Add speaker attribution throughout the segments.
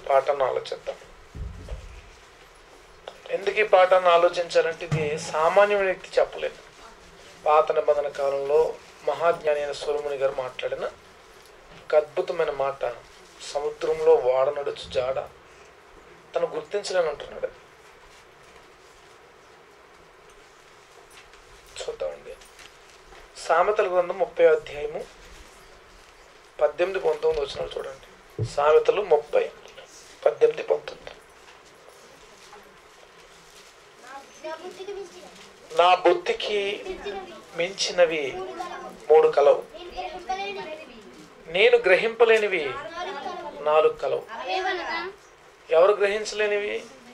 Speaker 1: పాఠాన్ని ఆలోచిద్దాం ఎందుకు ఈ పాఠాన్ని ఆలోచించాలంటే ఇది సామాన్యమైన వ్యక్తి చెప్పలేదు పాత నిబంధన కాలంలో మహాజ్ఞాని అయిన సోలముని గారు మాట్లాడిన ఒక అద్భుతమైన మాట సముద్రంలో వాడ నడుచు జాడ తను గుర్తించలేని అంటున్నాడు చూద్దామండి సామెతల గ్రంథం ముప్పై అధ్యాయము పద్దెనిమిది పంతొమ్మిది వచ్చిన చూడండి సామెతలు ముప్పై పద్దెనిమిది పంతొమ్మిది నా బుద్ధికి మించినవి మూడు కలవు నేను గ్రహింపలేనివి నాలుగు కలవు ఎవరు గ్రహించలేనివి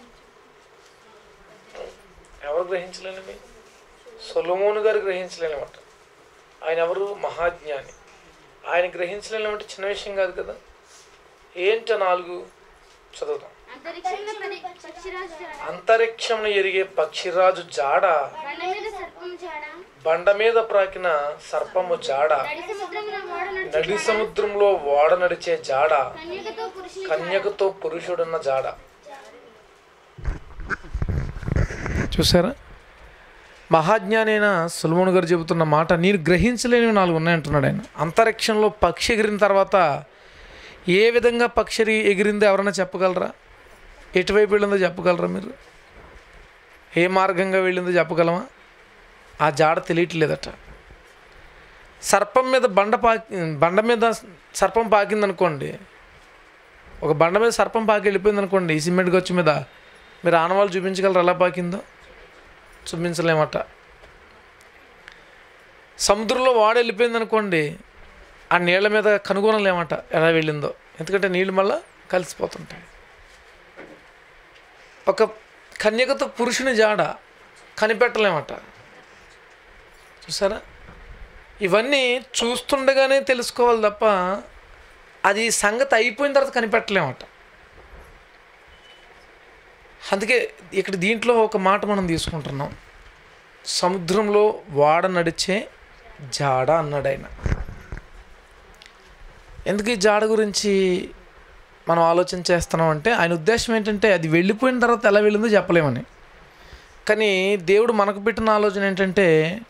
Speaker 1: ఎవరు గ్రహించలేనివి సొలమోను గారు గ్రహించలేనివట ఆయన ఎవరు మహాజ్ఞాని ఆయన గ్రహించలేనివంటే చిన్న విషయం కాదు కదా ఏంట నాలుగు చదువుతాం
Speaker 2: అంతరిక్షంలో పది పక్షిరాజు జాడ
Speaker 1: అంతరిక్షంను ఎరిగే పక్షిరాజు జాడ
Speaker 2: బండ మీద సర్పం జాడ
Speaker 1: బండ మీద ప్రాకిన సర్పము జాడ
Speaker 2: నడి సముద్రమున ఓడ నడుచు
Speaker 1: నడి సముద్రంలో ఓడ నడిచే జాడ
Speaker 2: కన్యకతో పురుషుని
Speaker 1: కన్యకతో పురుషుడున్న జాడ చూసారా మహాజ్ఞానైన సులమోను గారు చెబుతున్న మాట నేను గ్రహించలేనివి నాలుగు ఉన్నాయంటున్నాడు ఆయన అంతరిక్షంలో పక్షి ఎగిరిన తర్వాత ఏ విధంగా పక్షి ఎగిరిందో ఎవరైనా చెప్పగలరా ఎటువైపు వెళ్ళిందో చెప్పగలరా మీరు ఏ మార్గంగా వెళ్ళిందో చెప్పగలమా ఆ జాడ తెలియట్లేదట సర్పం మీద బండ పాకి బండ మీద సర్పం పాకిందనుకోండి ఒక బండ మీద సర్పం పాకి వెళ్ళిపోయింది అనుకోండి ఈ సిమెంట్ గచ్చు మీద మీరు ఆనవాళ్ళు చూపించగలరు ఎలా పాకిందో చూపించలేమట సముద్రంలో వాడ వెళ్ళిపోయింది అనుకోండి ఆ నీళ్ళ మీద కనుగొనలేమట ఎలా వెళ్ళిందో ఎందుకంటే నీళ్ళు మళ్ళా కలిసిపోతుంటాయి ఒక కన్యకతో పురుషుని జాడ కనిపెట్టలేమట చూసారా ఇవన్నీ చూస్తుండగానే తెలుసుకోవాలి తప్ప అది సంగతి అయిపోయిన తర్వాత కనిపెట్టలేమట అందుకే ఇక్కడ దీంట్లో ఒక మాట మనం తీసుకుంటున్నాం సముద్రంలో వాడ నడిచే జాడ అన్నాడు ఆయన ఎందుకు ఈ జాడ గురించి మనం ఆలోచన చేస్తున్నాం అంటే ఆయన ఉద్దేశం ఏంటంటే అది వెళ్ళిపోయిన తర్వాత ఎలా వెళ్ళిందో చెప్పలేమని కానీ దేవుడు మనకు పెట్టిన ఆలోచన ఏంటంటే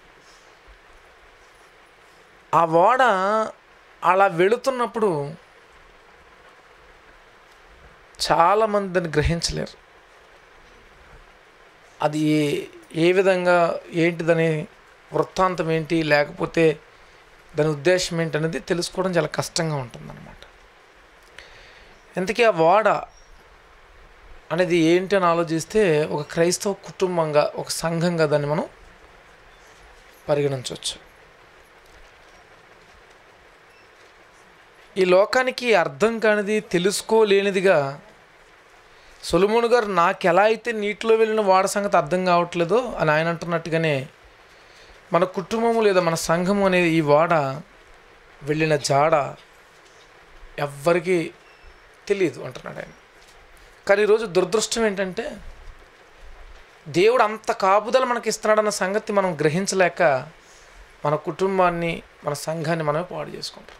Speaker 1: ఆ ఓడ అలా వెళుతున్నప్పుడు చాలామంది దాన్ని గ్రహించలేరు అది ఏ ఏ విధంగా ఏంటిదని వృత్తాంతం ఏంటి లేకపోతే దాని ఉద్దేశం ఏంటి అనేది తెలుసుకోవడం చాలా కష్టంగా ఉంటుందన్నమాట ఇంతకీ ఆ వాడ అనేది ఏంటి అని ఆలోచిస్తే ఒక క్రైస్తవ కుటుంబంగా ఒక సంఘంగా దాన్ని మనం పరిగణించవచ్చు ఈ లోకానికి అర్థం కానిది తెలుసుకోలేనిదిగా సొలమోను గారు నాకు ఎలా అయితే నీటిలో వెళ్ళిన వాడ సంగతి అర్థం కావట్లేదో అని ఆయన అంటున్నట్టుగానే మన కుటుంబము లేదా మన సంఘము అనేది ఈ వాడ వెళ్ళిన జాడ ఎవ్వరికీ తెలియదు అంటున్నాడు ఆయన కానీ ఈరోజు దురదృష్టం ఏంటంటే దేవుడు అంత కాపుదల మనకి ఇస్తున్నాడన్న సంగతి మనం గ్రహించలేక మన కుటుంబాన్ని మన సంఘాన్ని మనమే పాడు చేసుకుంటాం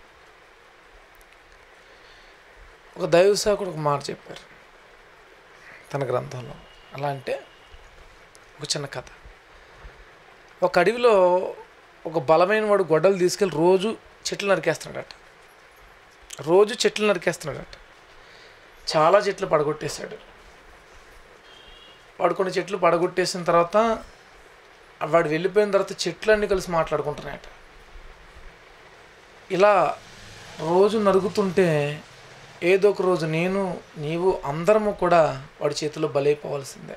Speaker 1: ఒక దైవ సేవకుడు ఒక మాట చెప్పారు తన గ్రంథంలో అలా అంటే ఒక చిన్న కథ ఒక అడవిలో ఒక బలమైన వాడు గొడ్డలు తీసుకెళ్ళి రోజు చెట్లు నరికేస్తున్నాడట రోజు చెట్లు నరికేస్తున్నాడట చాలా చెట్లు పడగొట్టేశాడు పడుకున్న చెట్లు పడగొట్టేసిన తర్వాత వాడు వెళ్ళిపోయిన తర్వాత చెట్లన్నీ కలిసి మాట్లాడుకుంటున్నాయట ఇలా రోజు నరుగుతుంటే ఏదో ఒక రోజు నేను నీవు అందరము కూడా వాడి చేతిలో బలైపోవాల్సిందే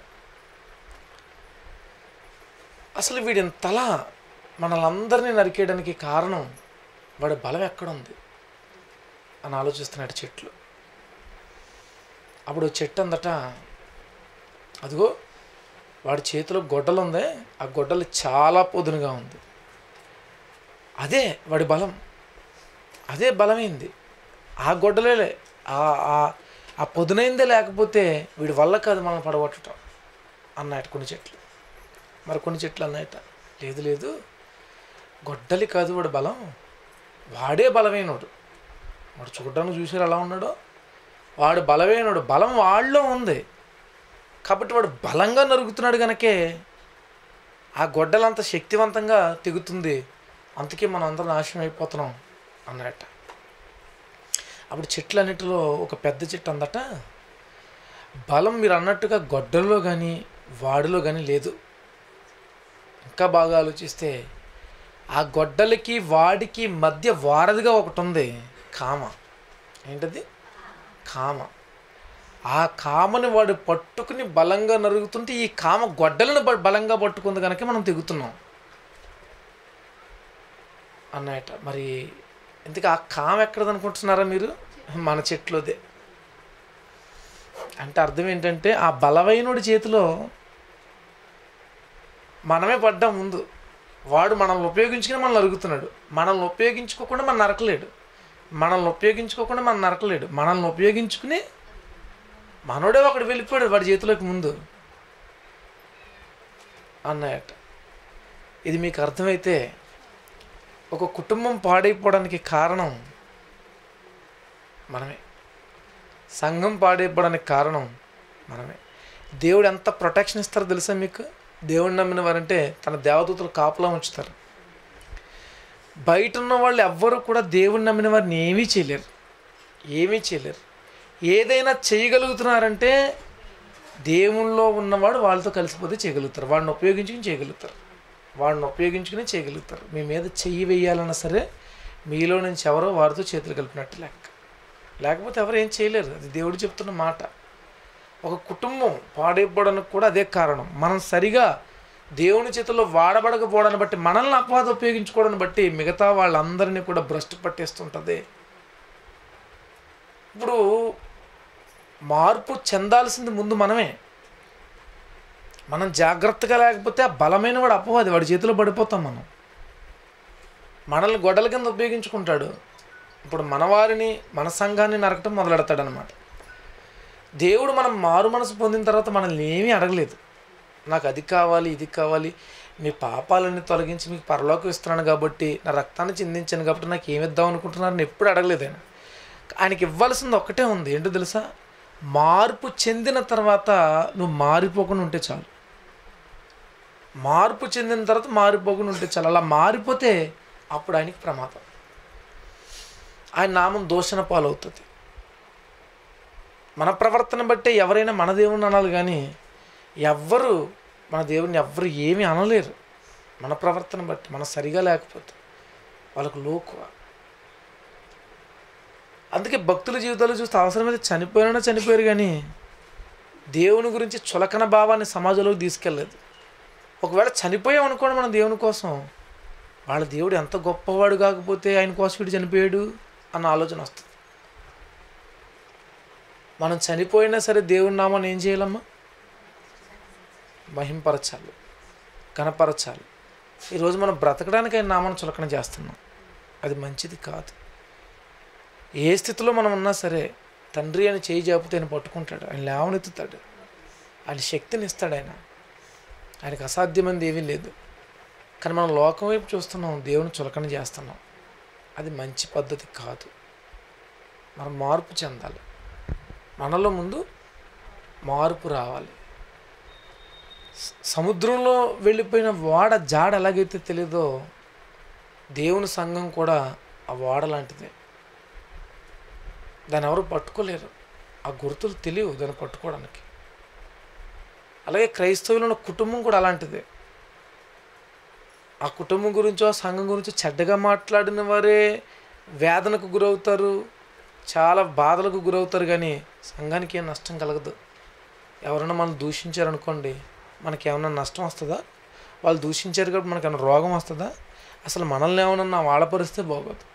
Speaker 1: అసలు వీడి ఇంతలా మనలందరినీ నరికేయడానికి కారణం వాడి బలం ఎక్కడుంది అని ఆలోచిస్తున్నాడు చెట్లు అప్పుడు చెట్టు అందట అదిగో వాడి చేతిలో గొడ్డలు ఉందే ఆ గొడ్డలు చాలా పొదునుగా ఉంది అదే వాడి బలం అదే బలమైంది ఆ గొడ్డలేలే ఆ ఆ- ఆ పొదునైందే లేకపోతే వీడి వల్ల కాదు మనం పడగొట్టడం అన్నాయట కొన్ని చెట్లు మరి కొన్ని చెట్లు అన్నాయట లేదు లేదు గొడ్డలి కాదు వాడి బలం వాడే బలమైనడు వాడు చూడడానికి చూసారు ఎలా ఉన్నాడో వాడు బలమైనడు బలం వాళ్ళలో ఉంది కాబట్టి వాడు బలంగా నరుగుతున్నాడు కనుకే ఆ గొడ్డలంత శక్తివంతంగా తెగుతుంది అందుకే మనం అందరం నాశనం అయిపోతున్నాం అన్నట్ట అప్పుడు చెట్లన్నిటిలో ఒక పెద్ద చెట్టు అందట బలం మీరు అన్నట్టుగా గొడ్డల్లో కానీ వాడిలో కానీ లేదు ఇంకా బాగా ఆలోచిస్తే ఆ గొడ్డలకి వాడికి మధ్య వారధిగా ఒకటి ఉంది కామ ఏంటది కామ ఆ కామని వాడు పట్టుకుని బలంగా నరుగుతుంటే ఈ కామ గొడ్డలను బ- బలంగా పట్టుకుంది కనుక మనం తెగుతున్నాం అన్నట మరి ఎందుకు ఆ కామ ఎక్కడది అనుకుంటున్నారా మీరు మన చెట్లోదే అంటే అర్థం ఏంటంటే ఆ బలమైనడి చేతిలో మనమే పడ్డాం ముందు వాడు మనల్ని ఉపయోగించుకుని మనల్ని నరుగుతున్నాడు మనల్ని ఉపయోగించుకోకుండా మన నరకలేడు మనల్ని ఉపయోగించుకోకుండా మన నరకలేడు మనల్ని ఉపయోగించుకుని మనోడే ఒకడు వెళ్ళిపోయాడు వాడి చేతిలోకి ముందు అన్నయ్యట ఇది మీకు అర్థమైతే ఒక కుటుంబం పాడైపోవడానికి కారణం మనమే సంఘం పాడైపోవడానికి కారణం మనమే దేవుడు ఎంత ప్రొటెక్షన్ ఇస్తారో తెలుసా మీకు దేవుడు నమ్మిన వారంటే తన దేవదూతలు కాపులా ఉంచుతారు బయట ఉన్న వాళ్ళు ఎవ్వరూ కూడా దేవుడిని నమ్మిన వారిని ఏమీ చేయలేరు ఏమీ చేయలేరు ఏదైనా చేయగలుగుతున్నారంటే దేవుళ్ళలో ఉన్నవాడు వాళ్ళతో కలిసిపోతే చేయగలుగుతారు వాడిని ఉపయోగించుకుని చేయగలుగుతారు వాడిని ఉపయోగించుకుని చేయగలుగుతారు మీ మీద చెయ్యి వేయాలన్నా సరే మీలో నుంచి ఎవరో వారితో చేతులు కలిపినట్టు లెక్క లేకపోతే ఎవరు ఏం చేయలేరు అది దేవుడు చెప్తున్న మాట ఒక కుటుంబం పాడైపోవడానికి కూడా అదే కారణం మనం సరిగా దేవుని చేతుల్లో వాడబడకపోవడాన్ని బట్టి మనల్ని అపవాదం ఉపయోగించుకోవడాన్ని బట్టి మిగతా వాళ్ళందరినీ కూడా భ్రష్టు పట్టేస్తుంటుంది ఇప్పుడు మార్పు చెందాల్సింది ముందు మనమే మనం జాగ్రత్తగా లేకపోతే ఆ బలమైన వాడు అపవాది వాడి చేతిలో పడిపోతాం మనం మనల్ని గొడవల కింద ఉపయోగించుకుంటాడు ఇప్పుడు మన వారిని మన సంఘాన్ని నరకటం మొదలెడతాడు అనమాట దేవుడు మనం మారు మనసు పొందిన తర్వాత మనల్ని ఏమీ అడగలేదు నాకు అది కావాలి ఇది కావాలి మీ పాపాలన్నీ తొలగించి మీకు పరలోకి ఇస్తున్నాను కాబట్టి నా రక్తాన్ని చిందించాను కాబట్టి నాకు ఏమి ఇద్దాం అనుకుంటున్నారని ఎప్పుడు అడగలేదు ఆయన ఆయనకి ఇవ్వాల్సింది ఒక్కటే ఉంది ఏంటో తెలుసా మార్పు చెందిన తర్వాత నువ్వు మారిపోకుండా ఉంటే చాలు మార్పు చెందిన తర్వాత మారిపోకుండా ఉంటే చాలు అలా మారిపోతే అప్పుడు ఆయనకి ప్రమాదం ఆయన నామం దూషణ పాలవుతుంది మన ప్రవర్తన బట్టే ఎవరైనా మన దేవుని అనాలి కానీ ఎవ్వరు మన దేవుని ఎవ్వరు ఏమీ అనలేరు మన ప్రవర్తన బట్టి మన సరిగా లేకపోతే వాళ్ళకు లోకువ అందుకే భక్తుల జీవితాలు చూస్తే అవసరమైతే చనిపోయినా చనిపోయారు కానీ దేవుని గురించి చులకన భావాన్ని సమాజంలోకి తీసుకెళ్ళలేదు ఒకవేళ చనిపోయాం అనుకోండి మనం దేవుని కోసం వాళ్ళ దేవుడు ఎంత గొప్పవాడు కాకపోతే ఆయన కోసం వీడు చనిపోయాడు అన్న ఆలోచన వస్తుంది మనం చనిపోయినా సరే దేవుని నామాన్ని ఏం చేయాలమ్మా మహింపరచాలి కనపరచాలి ఈరోజు మనం బ్రతకడానికి ఆయన నామాన్ని చులకన చేస్తున్నాం అది మంచిది కాదు ఏ స్థితిలో మనం ఉన్నా సరే తండ్రి అని చేయి జాపితే ఆయన పట్టుకుంటాడు ఆయన లేవనెత్తుతాడు ఆయన శక్తిని ఇస్తాడు ఆయన ఆయనకు అసాధ్యమైనది ఏమీ లేదు కానీ మనం లోకం వైపు చూస్తున్నాం దేవుని చులకన చేస్తున్నాం అది మంచి పద్ధతి కాదు మనం మార్పు చెందాలి మనలో ముందు మార్పు రావాలి స- సముద్రంలో వెళ్ళిపోయిన వాడ జాడ ఎలాగైతే తెలీదో దేవుని సంఘం కూడా ఆ వాడ లాంటిదే దాన్ని ఎవరు పట్టుకోలేరు ఆ గుర్తులు తెలియవు దాన్ని పట్టుకోవడానికి అలాగే క్రైస్తవులు ఉన్న కుటుంబం కూడా అలాంటిదే ఆ కుటుంబం గురించో ఆ సంఘం గురించో చెడ్డగా మాట్లాడిన వారే వేదనకు గురవుతారు చాలా బాధలకు గురవుతారు కానీ సంఘానికి ఏం నష్టం కలగదు ఎవరైనా మనం దూషించారనుకోండి మనకి ఏమైనా నష్టం వస్తుందా వాళ్ళు దూషించారు కాబట్టి మనకి ఏమైనా రోగం వస్తుందా అసలు మనల్ని ఏమన్నా వాళ్ళ పరిస్థితి బాగోదు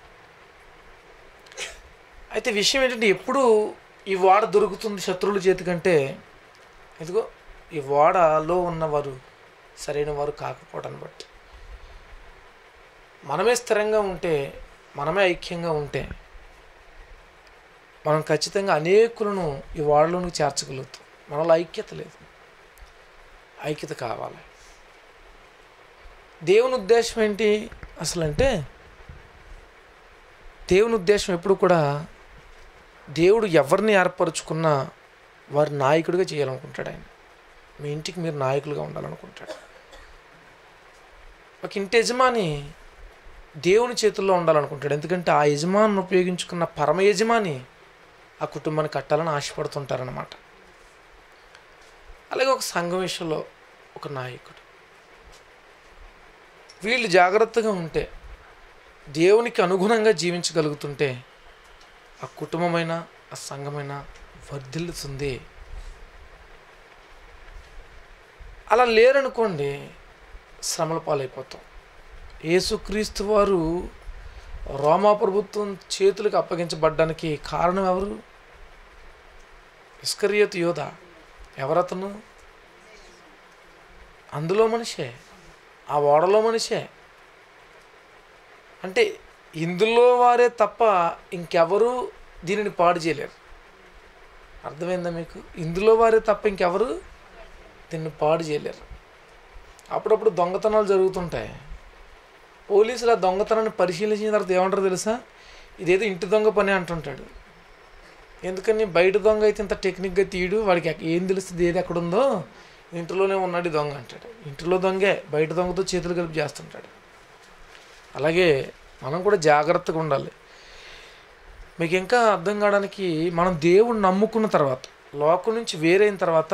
Speaker 1: అయితే విషయం ఏంటంటే ఎప్పుడు ఈ వాడ దొరుకుతుంది శత్రువుల చేతికంటే ఇదిగో ఈ వాడలో ఉన్నవారు సరైన వారు కాకపోవడాన్ని బట్టి మనమే స్థిరంగా ఉంటే మనమే ఐక్యంగా ఉంటే మనం ఖచ్చితంగా అనేకులను ఈ వాడలోనికి చేర్చగలుగుతాం మనలో ఐక్యత లేదు ఐక్యత కావాలి దేవుని ఉద్దేశం ఏంటి అసలు అంటే దేవుని ఉద్దేశం ఎప్పుడు కూడా దేవుడు ఎవరిని ఏర్పరచుకున్నా వారి నాయకుడిగా చేయాలనుకుంటాడు ఆయన మీ ఇంటికి మీరు నాయకులుగా ఉండాలనుకుంటాడు ఒక ఇంటి యజమాని దేవుని చేతుల్లో ఉండాలనుకుంటాడు ఎందుకంటే ఆ యజమాని ఉపయోగించుకున్న పరమ యజమాని ఆ కుటుంబాన్ని కట్టాలని ఆశపడుతుంటారనమాట అలాగే ఒక సంఘం విషయంలో ఒక నాయకుడు వీళ్ళు జాగ్రత్తగా ఉంటే దేవునికి అనుగుణంగా జీవించగలుగుతుంటే ఆ కుటుంబమైన ఆ సంఘమైన వర్ధిల్లుతుంది అలా లేరనుకోండి శ్రమల పాలైపోతాం యేసుక్రీస్తు వారు రోమా ప్రభుత్వం చేతులకు అప్పగించబడ్డానికి కారణం ఎవరు ఇస్కరియత్ యోధ ఎవరతను అందులో మనిషే ఆ ఓడలో మనిషే అంటే ఇందులో వారే తప్ప ఇంకెవరు దీనిని పాడు చేయలేరు అర్థమైందా మీకు ఇందులో వారే తప్ప ఇంకెవరు దీన్ని పాడు చేయలేరు అప్పుడప్పుడు దొంగతనాలు జరుగుతుంటాయి పోలీసులు ఆ దొంగతనాన్ని పరిశీలించిన తర్వాత ఏమంటారు తెలుసా ఇదేదో ఇంటి దొంగ పని అంటుంటాడు ఎందుకని బయట దొంగ అయితే ఇంత టెక్నిక్గా తీయడు వాడికి ఎక్క- ఏం తెలుస్తుంది ఏది ఎక్కడ ఉందో ఇంటిలోనే ఉన్నాడు ఈ దొంగ అంటాడు ఇంటిలో దొంగే బయట దొంగతో చేతులు కలిపి చేస్తుంటాడు అలాగే మనం కూడా జాగ్రత్తగా ఉండాలి మీకు ఇంకా అర్థం కావడానికి మనం దేవుణ్ణి నమ్ముకున్న తర్వాత లోకం నుంచి వేరైన తర్వాత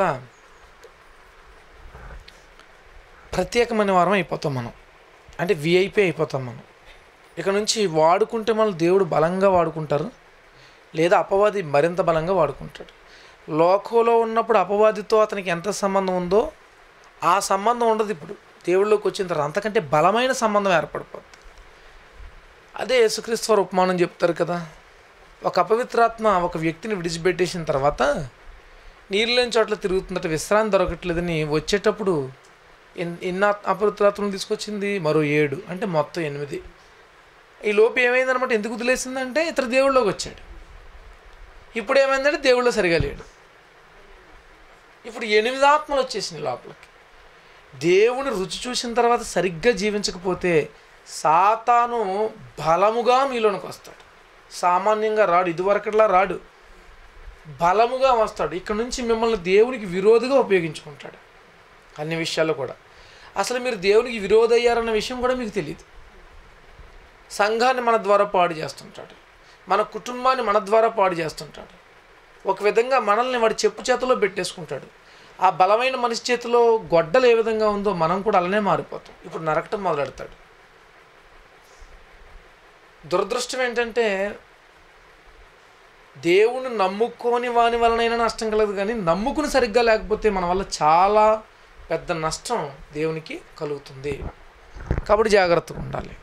Speaker 1: ప్రత్యేకమైన వారం అయిపోతాం మనం అంటే విఐపి అయిపోతాం మనం ఇక నుంచి వాడుకుంటే మనం దేవుడు బలంగా వాడుకుంటారు లేదా అపవాది మరింత బలంగా వాడుకుంటాడు లోకంలో ఉన్నప్పుడు అపవాదితో అతనికి ఎంత సంబంధం ఉందో ఆ సంబంధం ఉండదు ఇప్పుడు దేవుళ్ళలోకి వచ్చిన తర్వాత అంతకంటే బలమైన సంబంధం ఏర్పడిపోతుంది అదే యేసుక్రీస్తు వారు ఉపమానం చెప్తారు కదా ఒక అపవిత్రాత్మ ఒక వ్యక్తిని విడిచిపెట్టేసిన తర్వాత నీళ్ళు లేని చోట్ల తిరుగుతుందట విశ్రాంతి దొరకట్లేదని వచ్చేటప్పుడు ఎన్- ఎన్ని ఆత్- అపవిత్రాత్మలు తీసుకొచ్చింది మరో ఏడు అంటే మొత్తం ఎనిమిది ఈ లోపు ఏమైందనమాట ఎందుకు వదిలేసిందంటే ఇతర దేవుళ్ళలోకి వచ్చాడు ఇప్పుడు ఏమైందంటే దేవుళ్ళో సరిగా లేడు ఇప్పుడు ఎనిమిది ఆత్మలు వచ్చేసినాయి లోపలికి దేవుని రుచి చూసిన తర్వాత సరిగ్గా జీవించకపోతే సాతాను బలముగా మీలోనికి వస్తాడు సామాన్యంగా రాడు ఇదివరకట్లా రాడు బలముగా వస్తాడు ఇక్కడ నుంచి మిమ్మల్ని దేవునికి విరోధిగా ఉపయోగించుకుంటాడు అన్ని విషయాల్లో కూడా అసలు మీరు దేవునికి విరోధయ్యారన్న విషయం కూడా మీకు తెలియదు సంఘాన్ని మన ద్వారా పాడు చేస్తుంటాడు మన కుటుంబాన్ని మన ద్వారా పాడు చేస్తుంటాడు ఒక విధంగా మనల్ని వాడి చెప్పు చేతిలో పెట్టేసుకుంటాడు ఆ బలమైన మనిషి చేతిలో గొడ్డలు ఏ విధంగా ఉందో మనం కూడా అలానే మారిపోతాం ఇప్పుడు నరకటం మొదలెడతాడు దురదృష్టం ఏంటంటే దేవుని నమ్ముకోని వాని వలనైనా నష్టం కలదు కానీ నమ్ముకుని సరిగ్గా లేకపోతే మన వల్ల చాలా పెద్ద నష్టం దేవునికి కలుగుతుంది కాబట్టి జాగ్రత్తగా ఉండాలి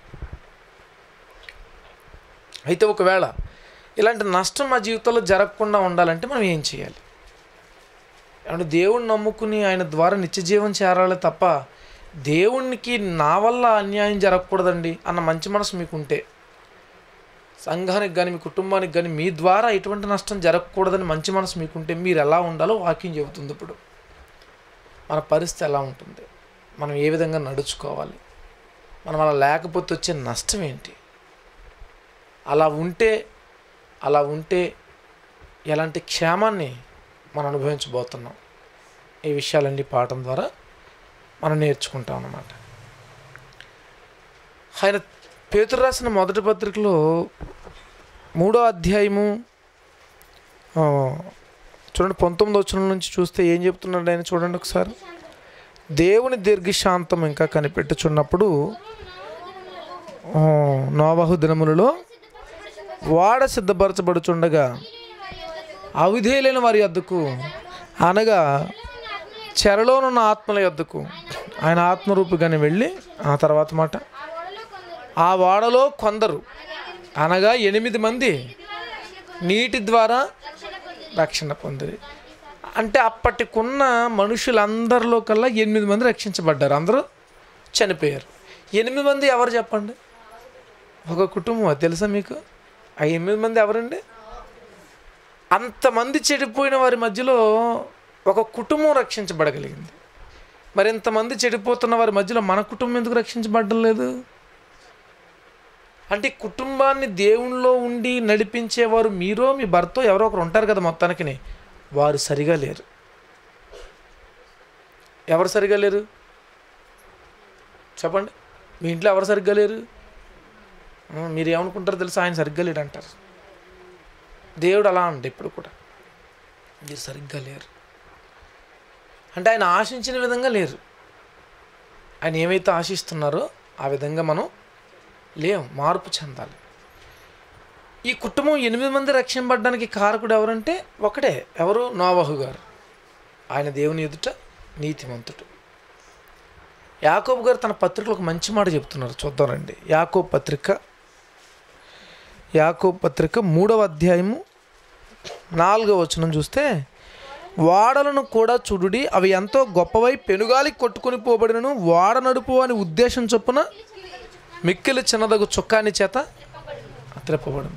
Speaker 1: అయితే ఒకవేళ ఇలాంటి నష్టం మా జీవితంలో జరగకుండా ఉండాలంటే మనం ఏం చేయాలి అంటే దేవుణ్ణి నమ్ముకుని ఆయన ద్వారా నిత్యజీవం చేరాలి తప్ప దేవునికి నా వల్ల అన్యాయం జరగకూడదండి అన్న మంచి మనసు మీకుంటే సంఘానికి కానీ మీ కుటుంబానికి కానీ మీ ద్వారా ఎటువంటి నష్టం జరగకూడదని మంచి మనసు మీకుంటే మీరు ఎలా ఉండాలో వాక్యం చెబుతుంది ఇప్పుడు మన పరిస్థితి ఎలా ఉంటుంది మనం ఏ విధంగా నడుచుకోవాలి మనం అలా లేకపోతే వచ్చే నష్టం ఏంటి అలా ఉంటే అలా ఉంటే ఎలాంటి క్షేమాన్ని మనం అనుభవించబోతున్నాం ఈ విషయాలన్నీ పాఠం ద్వారా మనం నేర్చుకుంటాం అన్నమాట ఆయన పేతురు రాసిన మొదటి పత్రికలో మూడో అధ్యాయము ఆ, చూడండి పంతొమ్మిది వచ్చిన నుంచి చూస్తే ఏం చెప్తున్నాడు ఆయన చూడండి ఒకసారి దేవుని దీర్ఘశాంతం ఇంకా కనిపెట్టుచున్నప్పుడు ఆ, నోవాహు దినములలో వాడ సిద్ధపరచబడుచుండగా అవిధేయులైన వారి యొద్దకు అనగా చెరలోనున్న ఆత్మల యొద్దకు ఆయన ఆత్మరూపిగానే వెళ్ళి ఆ తర్వాత మాట ఆ వాడలో కొందరు అనగా ఎనిమిది మంది నీటి ద్వారా రక్షణ పొందిరి అంటే అప్పటికున్న మనుషులందరిలో కల్లా ఎనిమిది మంది రక్షించబడ్డారు అందరూ చనిపోయారు ఎనిమిది మంది ఎవరు చెప్పండి ఒక కుటుంబం అది తెలుసా మీకు ఆ ఎనిమిది మంది ఎవరండి అంతమంది చెడిపోయిన వారి మధ్యలో ఒక కుటుంబం రక్షించబడగలిగింది మరి ఇంతమంది చెడిపోతున్న వారి మధ్యలో మన కుటుంబం ఎందుకు రక్షించబడడం లేదు అంటే ఈ కుటుంబాన్ని దేవునిలో ఉండి నడిపించేవారు మీరో మీ భర్త ఎవరో ఒకరు ఉంటారు కదా మొత్తానికి వారు సరిగా లేరు ఎవరు సరిగా లేరు చెప్పండి మీ ఇంట్లో ఎవరు సరిగ్గా లేరు ఆ, మీరు ఏమనుకుంటారో తెలుసా ఆయన సరిగ్గా లేడు అంటారు దేవుడు అలా అండి ఇప్పుడు కూడా మీరు సరిగ్గా లేరు అంటే ఆయన ఆశించిన విధంగా లేరు ఆయన ఏమైతే ఆశిస్తున్నారో ఆ విధంగా మనం లేం మార్పు చెందాలి ఈ కుటుంబం ఎనిమిది మంది రక్షింపబడడానికి కారకుడు ఎవరంటే ఒకడే ఎవరు నోవహు గారు ఆయన దేవుని ఎదుట నీతిమంతుడు యాకోబు గారు తన పత్రికలో ఒక మంచి మాట చెప్తున్నారు చూద్దాం రండి యాకోబు పత్రిక యాకోబు పత్రిక మూడవ అధ్యాయము నాలుగవ వచనం చూస్తే వాడలను కూడా చూడుడి అవి ఎంతో గొప్పవై పెనుగాలి కొట్టుకొని పోబడినను వాడ నడుపు అని ఉద్దేశం చొప్పున మిక్కిలి చిన్నదగు చొక్కాని చేత త్రెప్పబడను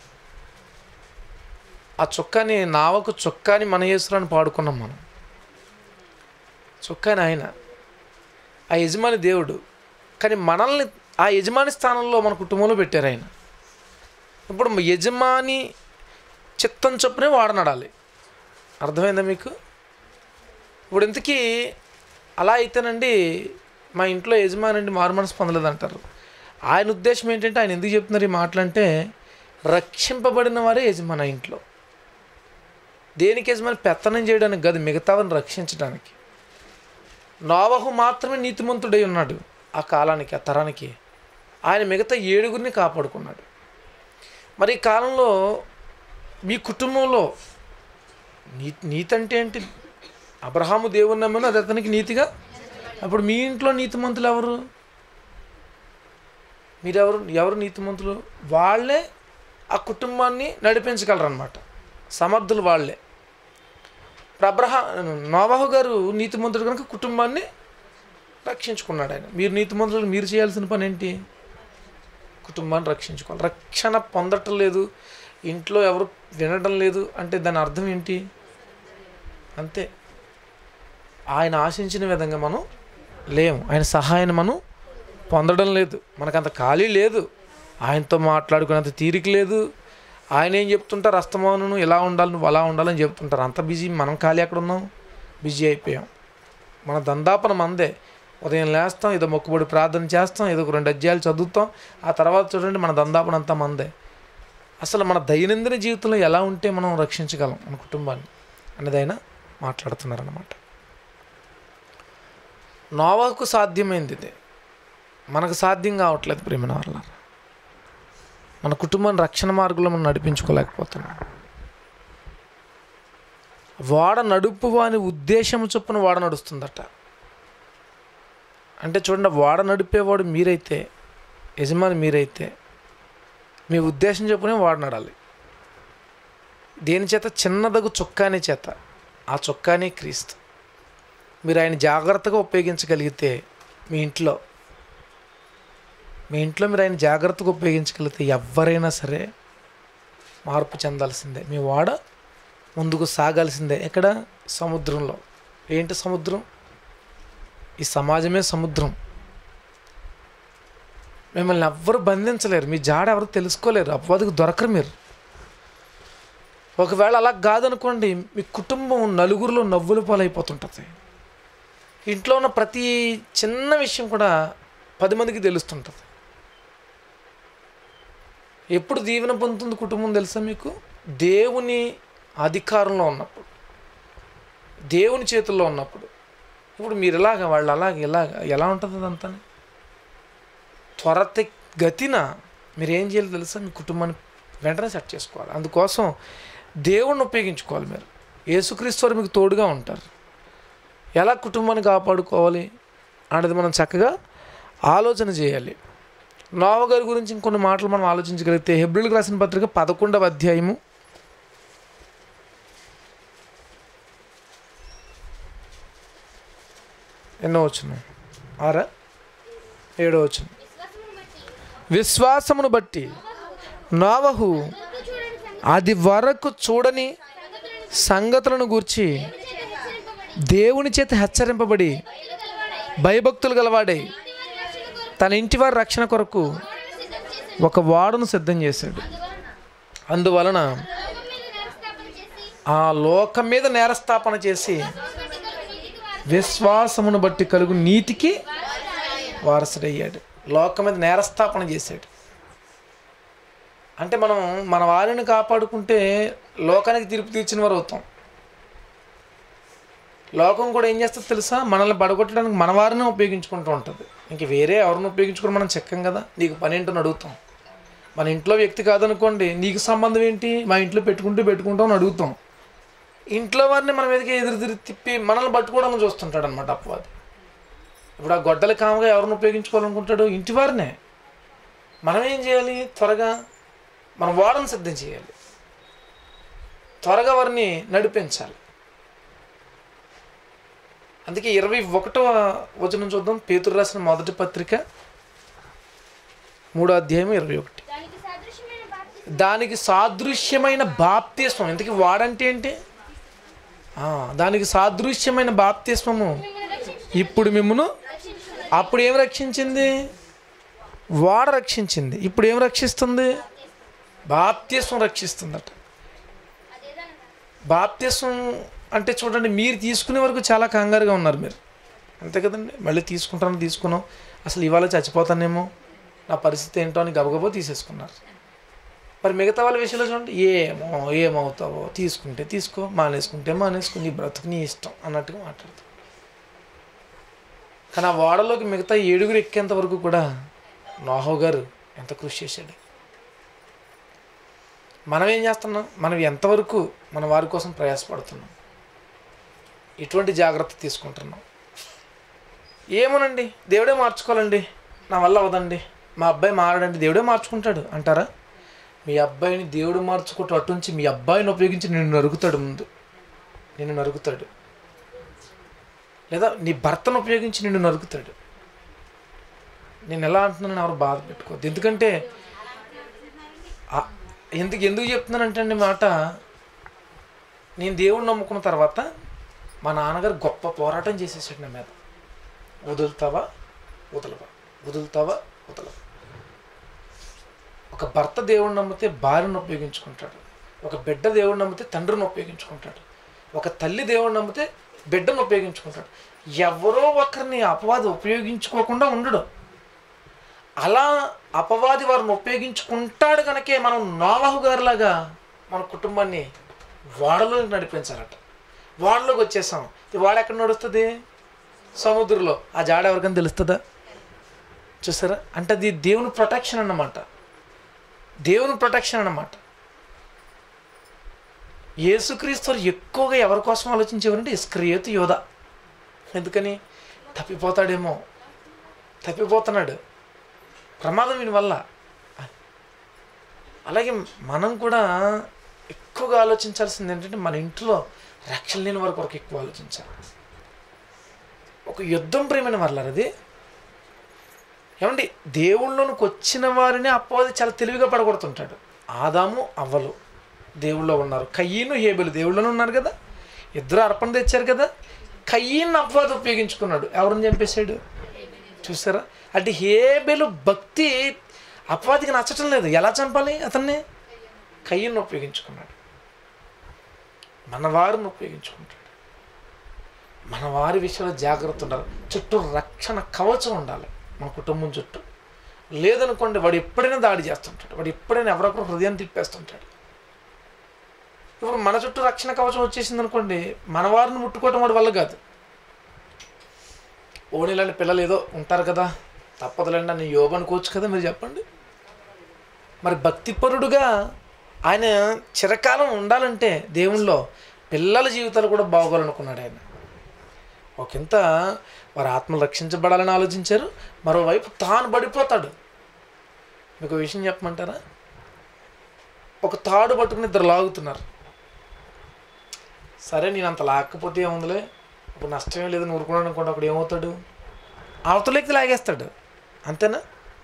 Speaker 1: ఆ చొక్కాని నావకు చొక్కాని మన యేసురాని పాడుకున్నాం మనం చొక్కాని ఆయన ఆ యజమాని దేవుడు కానీ మనల్ని ఆ యజమాని స్థానంలో మన కుటుంబంలో పెట్టారు ఆయన ఇప్పుడు యజమాని చిత్తం చొప్పునే వాడనడాలి అర్థమైందా మీకు ఇప్పుడు ఇంతకీ అలా అయితేనండి మా ఇంట్లో యజమాని అండి మారు మనసు పొందలేదు అంటారు ఆయన ఉద్దేశం ఏంటంటే ఆయన ఎందుకు చెప్తున్నారు ఈ మాటలంటే రక్షింపబడిన వారే యజమాని ఆ ఇంట్లో దేనికి యజమాని పెత్తనం చేయడానికి కాదు మిగతావని రక్షించడానికి నోవహు మాత్రమే నీతిమంతుడై ఉన్నాడు ఆ కాలానికి ఆ తరానికి ఆయన మిగతా ఏడుగురిని కాపాడుకున్నాడు మరి ఈ కాలంలో మీ కుటుంబంలో నీ నీతి అంటే ఏంటి అబ్రహాము దేవుని నమ్మను అది అతనికి నీతిగా అప్పుడు మీ ఇంట్లో నీతిమంతులు ఎవరు మీరెవరు ఎవరు నీతిమంతులు వాళ్ళే ఆ కుటుంబాన్ని నడిపించగలరు అనమాట సమర్థులు వాళ్ళే ఇప్పుడు అబ్రహా నోవాహు గారు నీతిమంతుడు కనుక కుటుంబాన్ని రక్షించుకున్నాడు ఆయన మీరు నీతిమంతులు మీరు చేయాల్సిన పని ఏంటి కుటుంబాన్ని రక్షించుకోవాలి రక్షణ పొందటం లేదు ఇంట్లో ఎవరు వినడం లేదు అంటే దాని అర్థం ఏంటి అంతే ఆయన ఆశించిన విధంగా మనం లేము ఆయన సహాయాన్ని మనం పొందడం లేదు మనకంత ఖాళీ లేదు ఆయనతో మాట్లాడుకునేంత తీరిక లేదు ఆయన ఏం చెప్తుంటారు అస్తమాను ఇలా ఉండాలి నువ్వు అలా ఉండాలని చెప్తుంటారు అంత బిజీ మనం ఖాళీ ఎక్కడ ఉన్నాం బిజీ అయిపోయాం మన దందాపన మందే ఉదయం లేస్తాం ఏదో మొక్కుబడి ప్రార్థన చేస్తాం ఏదో ఒక రెండు అధ్యాయాలు చదువుతాం ఆ తర్వాత చూడండి మన దందాపన అంతా మందే అసలు మన దైనందిన జీవితంలో ఎలా ఉంటే మనం రక్షించగలం మన కుటుంబాన్ని అనేది ఆయన మాట్లాడుతున్నారన్నమాట నోవాకు సాధ్యమైంది ఇది మనకు సాధ్యం కావట్లేదు ప్రేమ వల్ల మన కుటుంబాన్ని రక్షణ మార్గంలో మనం నడిపించుకోలేకపోతున్నాం వాడ నడుపు వాని ఉద్దేశం చొప్పున వాడ నడుస్తుందట అంటే చూడండి వాడ నడిపేవాడు మీరైతే యజమాని మీరైతే మీ ఉద్దేశం చొప్పునే వాడ నడాలి దేని చేత చిన్నదగు చొక్కాని చేత ఆ చొక్కానే క్రీస్తు మీరు ఆయన జాగ్రత్తగా ఉపయోగించగలిగితే మీ ఇంట్లో మీ ఇంట్లో మీరు ఆయన జాగ్రత్తగా ఉపయోగించగలిగితే ఎవరైనా సరే మార్పు చెందాల్సిందే మీ వాడ ముందుకు సాగాల్సిందే ఎక్కడ సముద్రంలో ఏంటి సముద్రం ఈ సమాజమే సముద్రం మిమ్మల్ని ఎవ్వరు బంధించలేరు మీ జాడ ఎవరు తెలుసుకోలేరు అపవాదికి దొరకరు మీరు ఒకవేళ అలా కాదనుకోండి మీ కుటుంబం నలుగురిలో నవ్వుల పాలైపోతుంటుంది ఇంట్లో ఉన్న ప్రతి చిన్న విషయం కూడా పది మందికి తెలుస్తుంటుంది ఎప్పుడు దీవెన పొందుతుంది కుటుంబం తెలుసా మీకు దేవుని అధికారంలో ఉన్నప్పుడు దేవుని చేతుల్లో ఉన్నప్పుడు ఇప్పుడు మీరు ఇలాగ వాళ్ళు అలాగ ఇలాగ ఎలా ఉంటుంది అదంతా త్వరత గతిన మీరు ఏం చేయాలి తెలుసా మీ కుటుంబాన్ని వెంటనే సెట్ చేసుకోవాలి అందుకోసం దేవుణ్ణి ఉపయోగించుకోవాలి మీరు యేసుక్రీస్తు వారు మీకు తోడుగా ఉంటారు ఎలా కుటుంబాన్ని కాపాడుకోవాలి అనేది మనం చక్కగా ఆలోచన చేయాలి నోవ గారి గురించి ఇంకొన్ని మాటలు మనం ఆలోచించగలిగితే హెబ్రిల్కి రాసిన పత్రిక పదకొండవ అధ్యాయము ఎన్నో వచ్చును ఆరా ఏడో వచ్చును విశ్వాసమును బట్టి నోవహు అది వరకు చూడని సంగతులను గూర్చి దేవుని చేత హెచ్చరింపబడి భయభక్తులు గలవాడై తన ఇంటి వారి రక్షణ కొరకు ఒక వాడును సిద్ధం చేశాడు అందువలన
Speaker 2: లోకం మీద నేరస్థాపన చేసి
Speaker 1: ఆ లోకం మీద నేరస్థాపన చేసి
Speaker 2: విశ్వాసమును బట్టి కలుగు నీతికి వారసుడు
Speaker 1: విశ్వాసమును బట్టి కలుగు నీతికి వారసుడయ్యాడు లోకం మీద నేరస్థాపన చేశాడు అంటే మనం మన వారిని కాపాడుకుంటే లోకానికి తీర్పు తీర్చిన వారు అవుతాం లోకం కూడా ఏం చేస్తుంది తెలుసా మనల్ని పడగొట్టడానికి మన వారిని ఉపయోగించుకుంటూ ఉంటుంది ఇంక వేరే ఎవరిని ఉపయోగించుకుని మనం చెక్కం కదా నీకు పని ఏంటని అడుగుతాం మన ఇంట్లో వ్యక్తి కాదనుకోండి నీకు సంబంధం ఏంటి మా ఇంట్లో పెట్టుకుంటూ పెట్టుకుంటాం అని అడుగుతాం ఇంట్లో వారిని మన మీదకి ఎదురు తిరిగి తిప్పి మనల్ని పట్టుకోవడానికి చూస్తుంటాడు అనమాట అపవాది ఇప్పుడు ఆ గొడ్డల కామగా ఎవరిని ఉపయోగించుకోవాలనుకుంటాడు ఇంటి వారినే మనం ఏం చేయాలి త్వరగా మన వాడని సిద్ధం చేయాలి త్వరగా వారిని నడిపించాలి అందుకే ఇరవై ఒకటవ వచనం చూద్దాం పేతురు రాసిన మొదటి పత్రిక మూడో అధ్యాయం ఇరవై ఒకటి
Speaker 2: దానికి సాదృశ్యమైన బాప్తిస్మం
Speaker 1: దానికి సాదృశ్యమైన బాప్తిస్మం ఇంతకీ వాడంటే ఏంటి ఆ, దానికి సాదృశ్యమైన బాప్తిస్మము
Speaker 2: మిమ్మల్ని రక్షించు
Speaker 1: ఇప్పుడు మిమ్మను
Speaker 2: రక్షించు
Speaker 1: అప్పుడు ఏం రక్షించింది వాడ రక్షించింది ఇప్పుడు ఏం రక్షిస్తుంది బాప్తిస్వం రక్షిస్తుందట
Speaker 2: అదేదనగా
Speaker 1: బాప్తిస్వం అంటే చూడండి మీరు తీసుకునే వరకు చాలా కంగారుగా ఉన్నారు మీరు అంతే కదండి మళ్ళీ తీసుకుంటాను తీసుకున్నాం అసలు ఇవాళ చచ్చిపోతానేమో నా పరిస్థితి ఏంటో అని గబగబో తీసేసుకున్నారు మరి మిగతా వాళ్ళ విషయంలో చూడండి ఏమో ఏమవుతావో తీసుకుంటే తీసుకో మానేసుకుంటే మానేసుకో నీ బ్రతుకు నీ ఇష్టం అన్నట్టుగా మాట్లాడతాం కానీ ఆ వాడలోకి మిగతా ఏడుగురు ఎక్కేంత వరకు కూడా నోహో గారు ఎంత కృషి చేశాడు మనం ఏం చేస్తున్నాం మనం ఎంతవరకు మన వారి కోసం ప్రయాసపడుతున్నాం ఎటువంటి జాగ్రత్త తీసుకుంటున్నాం ఏమోనండి దేవుడే మార్చుకోవాలండి నా వల్ల అవదండి మా అబ్బాయి మారడండి దేవుడే మార్చుకుంటాడు అంటారా మీ అబ్బాయిని దేవుడు మార్చుకుంటూ అటుంచి మీ అబ్బాయిని ఉపయోగించి నిన్ను నరుకుతాడు ముందు నిన్ను నరుకుతాడు లేదా నీ భర్తను ఉపయోగించి నిన్ను నరుకుతాడు నేను ఎలా అంటున్నానని ఎవరు బాధ పెట్టుకోవద్దు ఎందుకంటే ఆ- ఎందుకు ఎందుకు చెప్తున్నానంటే అండి మాట నేను దేవుడు నమ్ముకున్న తర్వాత మా నాన్నగారు గొప్ప పోరాటం చేసేసాడు నా మీద వదులుతావా వదలవా వదులుతావా వదలవా ఒక భర్త దేవుడిని నమ్మితే భార్యను ఉపయోగించుకుంటాడు ఒక బిడ్డ దేవుడిని నమ్మితే తండ్రిని ఉపయోగించుకుంటాడు ఒక తల్లి దేవుడిని నమ్మితే బిడ్డను ఉపయోగించుకుంటాడు ఎవరో ఒకరిని అపవాది ఉపయోగించుకోకుండా ఉండడు అలా అపవాది వారిని ఉపయోగించుకుంటాడు కనుకే మనం నోవాహు గారిలాగా మన కుటుంబాన్ని వాడలో నడిపించాలట వాడలోకి వచ్చేసాం ఈ వాడ ఎక్కడ నడుస్తుంది సముద్రంలో ఆ జాడ ఎవరికైనా తెలుస్తుందా చూసారా అంటే అది దేవుని ప్రొటెక్షన్ అన్నమాట దేవుని ప్రొటెక్షన్ అన్నమాట యేసుక్రీస్తు వారు ఎక్కువగా ఎవరి కోసం ఆలోచించేవారంటే ఇస్క్రియోతు యోధ ఎందుకని తప్పిపోతాడేమో తప్పిపోతున్నాడు ప్రమాదం వీని వల్ల అలాగే మనం కూడా ఎక్కువగా ఆలోచించాల్సింది ఏంటంటే మన ఇంట్లో రక్షణ లేని వారి కొరకు ఎక్కువ ఆలోచించాలి ఒక యుద్ధం ప్రేమైన వర్లారు అది ఏమండి దేవుళ్ళలోనికి వచ్చిన వారిని అప్పవాది చాలా తెలివిగా పడగొడుతుంటాడు ఆదాము అవ్వలు దేవుళ్ళో ఉన్నారు కయ్యను హేబెలు దేవుళ్ళలోనే ఉన్నారు కదా ఇద్దరు అర్పణ తెచ్చారు కదా కయ్యను అపవాది ఉపయోగించుకున్నాడు ఎవరిని చంపేశాడు చూసారా అంటే హేబెలు భక్తి అపవాదికి నచ్చటం లేదు ఎలా చంపాలి అతన్ని కయ్యను ఉపయోగించుకున్నాడు మన వారిని ఉపయోగించుకుంటాడు మన వారి విషయంలో జాగ్రత్త ఉండాలి చుట్టూ రక్షణ కవచం ఉండాలి మన కుటుంబం చుట్టూ లేదనుకోండి వాడు ఎప్పుడైనా దాడి చేస్తుంటాడు వాడు ఎప్పుడైనా ఎవరొకరు హృదయం తిప్పేస్తుంటాడు ఇప్పుడు మన చుట్టూ రక్షణ కవచం వచ్చేసింది అనుకోండి మన వారిని ముట్టుకోవటం వాడి వల్ల కాదు ఓణీలాంటి పిల్లలు ఏదో ఉంటారు కదా తప్పదులేండి అని యోబు అనుకోవచ్చు కదా మీరు చెప్పండి మరి భక్తిపరుడుగా ఆయన చిరకాలం ఉండాలంటే దేవుళ్ళో పిల్లల జీవితాలు కూడా బాగోవాలనుకున్నాడు ఆయన ఒకంత వారి ఆత్మలు రక్షించబడాలని ఆలోచించారు మరోవైపు తాను పడిపోతాడు మీకు ఒక విషయం చెప్పమంటారా ఒక తాడు పట్టుకుని ఇద్దరు లాగుతున్నారు సరే నేను అంత లాక్కపోతే ఏముందిలే ఇప్పుడు నష్టమే లేదని ఊరుకున్నాడు అనుకోండి అప్పుడు ఏమవుతాడు అవతలకి లాగేస్తాడు అంతేనా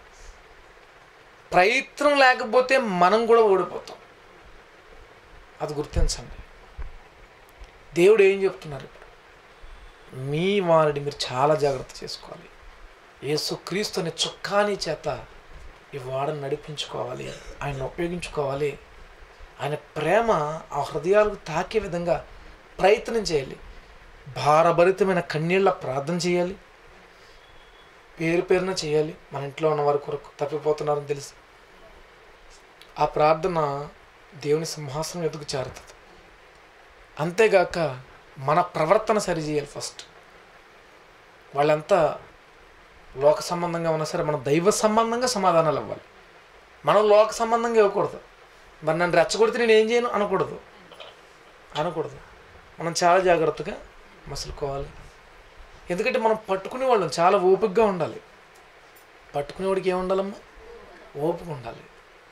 Speaker 1: ప్రయత్నం లేకపోతే మనం కూడా ఓడిపోతాం అది గుర్తించండి దేవుడు ఏం చెప్తున్నారు ఇప్పుడు మీ వారిని మీరు చాలా జాగ్రత్త చేసుకోవాలి యేసుక్రీస్తు అనే చుక్కాని చేత ఈ వాడను నడిపించుకోవాలి ఆయన ఉపయోగించుకోవాలి ఆయన ప్రేమ ఆ హృదయాలకు తాకే విధంగా ప్రయత్నం చేయాలి భారభరితమైన కన్నీళ్ళ ప్రార్థన చేయాలి పేరు పేరున చేయాలి మన ఇంట్లో ఉన్న వారి కొరకు తప్పిపోతున్నారని తెలిసి ఆ ప్రార్థన దేవుని సింహాసనం ఎదుగు చేరుతుంది అంతేగాక మన ప్రవర్తన సరిచేయాలి ఫస్ట్ వాళ్ళంతా లోక సంబంధంగా ఉన్నా సరే మన దైవ సంబంధంగా సమాధానాలు ఇవ్వాలి మనం లోక సంబంధంగా ఇవ్వకూడదు మరి నన్ను రెచ్చగొడితే నేను ఏం చేయను అనకూడదు అనకూడదు మనం చాలా జాగ్రత్తగా మసులుకోవాలి ఎందుకంటే మనం పట్టుకునే వాళ్ళం చాలా ఓపికగా ఉండాలి పట్టుకునేవాడికి ఏం ఉండాలమ్మా ఓపిక ఉండాలి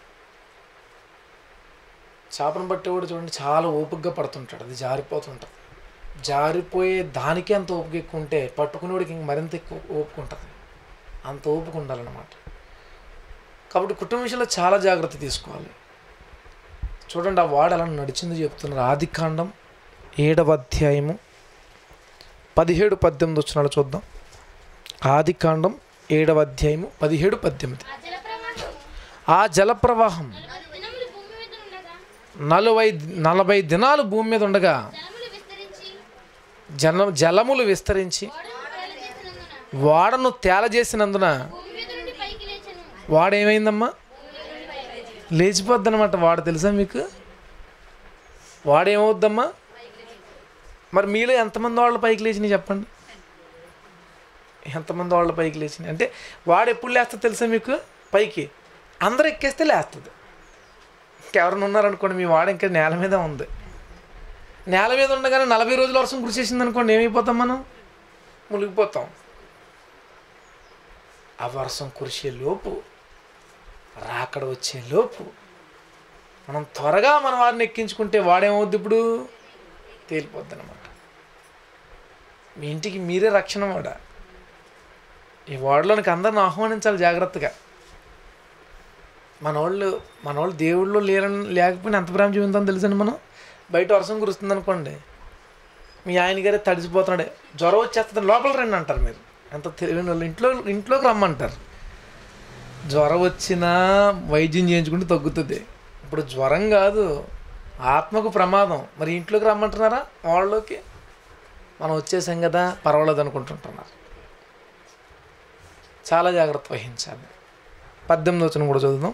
Speaker 1: చేపను పట్టేవాడు చూడండి చాలా ఓపికగా పడుతుంటాడు అది జారిపోతుంటుంది జారిపోయే దానికే అంత ఓపిక ఎక్కువ ఉంటే పట్టుకునేవాడికి ఇంక మరింత ఎక్కువ ఓపిక ఉంటుంది అంత ఓపిక ఉండాలన్నమాట కాబట్టి కుటుంబ విషయంలో చాలా జాగ్రత్త తీసుకోవాలి చూడండి ఆ వాడు అలా నడిచింది చెప్తున్నారు ఆది కాండం ఏడవ అధ్యాయము పదిహేడు పద్దెనిమిది వచ్చినాడు చూద్దాం ఆది కాండం ఏడవ అధ్యాయము పదిహేడు పద్దెనిమిది
Speaker 2: ఆ జల ప్రవాహము
Speaker 1: ఆ జల ప్రవాహం
Speaker 2: నలభై దినములు భూమి మీద ఉండగా
Speaker 1: నలభై నలభై దినాలు భూమి మీద ఉండగా
Speaker 2: జలములు విస్తరించి
Speaker 1: జన జలములు విస్తరించి
Speaker 2: ఓడను తేలజేసినందున
Speaker 1: వాడను తేలజేసినందున
Speaker 2: భూమి మీద నుండి పైకి లేచెను
Speaker 1: వాడేమైందమ్మా లేచిపోద్ది అనమాట వాడు తెలుసా మీకు వాడేమవుద్దమ్మా మరి మీలో ఎంతమంది వాళ్ళ పైకి లేచినాయి చెప్పండి ఎంతమంది వాళ్ళ పైకి లేచినాయి అంటే వాడు ఎప్పుడు లేస్తుంది తెలుసా మీకు పైకి అందరూ ఎక్కేస్తే లేస్తుంది ఇంకెవరైనా ఉన్నారనుకోండి మీ వాడు ఇంకా నేల మీద ఉంది నేల మీద ఉండగానే నలభై రోజుల వర్షం కురిసేసింది అనుకోండి ఏమైపోతాం మనం మునిగిపోతాం ఆ వర్షం కురిసే లోపు రాకడ వచ్చే లోపు మనం త్వరగా మన వారిని ఎక్కించుకుంటే వాడేమవుద్ది ఇప్పుడు తేలిపోద్ది అనమాట మీ ఇంటికి మీరే రక్షణ వాడ ఈ వాడలోనికి అందరిని ఆహ్వానించాలి జాగ్రత్తగా మన వాళ్ళు మన వాళ్ళు దేవుళ్ళు లేరని లేకపోయినా ఎంత ప్రేమ చూపిందని తెలుసండి మనం బయట వర్షం కురుస్తుంది అనుకోండి మీ ఆయన గారే తడిసిపోతున్నాడు జ్వరం వచ్చేస్తుంది లోపల రండి అంటారు మీరు ఎంత తెలియని వాళ్ళు ఇంట్లో ఇంట్లోకి రమ్మంటారు జ్వరం వచ్చినా వైద్యం చేయించుకుంటే తగ్గుతుంది ఇప్పుడు జ్వరం కాదు ఆత్మకు ప్రమాదం మరి ఇంట్లోకి రమ్మంటున్నారా వాళ్ళలోకి మనం వచ్చేసాం కదా పర్వాలేదు అనుకుంటుంటున్నారు చాలా జాగ్రత్త వహించాలి పద్దెనిమిది వచ్చిన కూడా చదువుదాం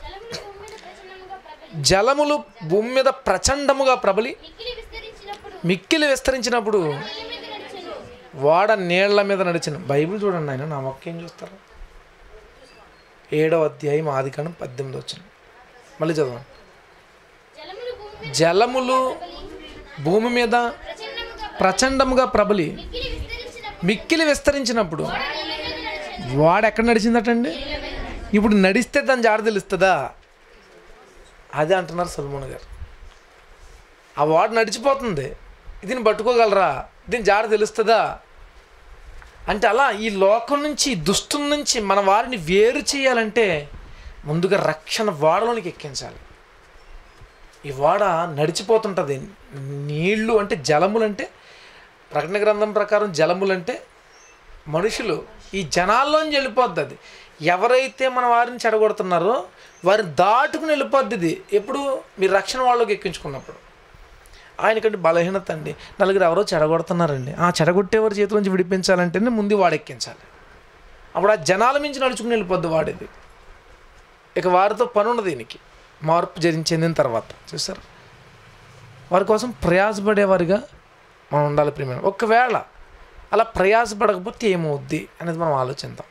Speaker 2: జలములు భూమి మీద ప్రచండముగా ప్రబలి
Speaker 1: జలములు భూమి మీద ప్రచండముగా ప్రబలి
Speaker 2: మిక్కిలి విస్తరించినప్పుడు
Speaker 1: మిక్కిలి విస్తరించినప్పుడు
Speaker 2: నీళ్ళ మీద నడిచెను
Speaker 1: వాడ నీళ్ల మీద నడిచిన బైబిల్ చూడండి ఆయన నా మొక్క ఏం చూస్తారు ఏడవ అధ్యాయం ఆదికాండం పద్దెనిమిది వచ్చిన మళ్ళీ చదవండి
Speaker 2: జలములు భూమి మీద
Speaker 1: జలములు భూమి మీద
Speaker 2: ప్రచండముగా
Speaker 1: ప్రచండముగా ప్రబలి
Speaker 2: మిక్కిలి విస్తరించినప్పుడు
Speaker 1: మిక్కిలి విస్తరించినప్పుడు
Speaker 2: నీళ్ళ మీద నడిచెను
Speaker 1: వాడు ఎక్కడ నడిచిందటండి ఇప్పుడు నడిస్తే దాని జాడ తెలుస్తుందా అదే అంటున్నారు సల్మాన్ గారు ఆ వాడు నడిచిపోతుంది దీన్ని పట్టుకోగలరా దీని జాడ తెలుస్తుందా అంటే అలా ఈ లోకం నుంచి ఈ దుష్టం నుంచి మన వారిని వేరు చేయాలంటే ముందుగా రక్షణ వాడలోనికి ఎక్కించాలి ఈ వాడ నడిచిపోతుంటుంది నీళ్లు అంటే జలములు అంటే ప్రకటన గ్రంథం ప్రకారం జలములు అంటే మనుషులు ఈ జనాల్లోంచి వెళ్ళిపోద్ది అది ఎవరైతే మన వారిని చెడగొడుతున్నారో వారిని దాటుకుని వెళ్ళిపోద్ది ఇది ఎప్పుడు మీరు రక్షణ వాళ్ళకి ఎక్కించుకున్నప్పుడు ఆయనకంటే బలహీనత అండి నలుగురు ఎవరో చెడగొడుతున్నారండి ఆ చెడగొట్టేవారి చేతి నుంచి విడిపించాలంటేనే ముందు వాడు ఎక్కించాలి అప్పుడు ఆ జనాల మించి నడుచుకుని వెళ్ళిపోద్ది వాడిది ఇక వారితో పని ఉన్నది దీనికి మార్పు జరిగి చెందిన తర్వాత చూసారు వారి కోసం ప్రయాసపడేవారిగా మనం ఉండాలి ప్రియమైన ఒకవేళ అలా ప్రయాసపడకపోతే ఏమవుద్ది అనేది మనం ఆలోచిద్దాం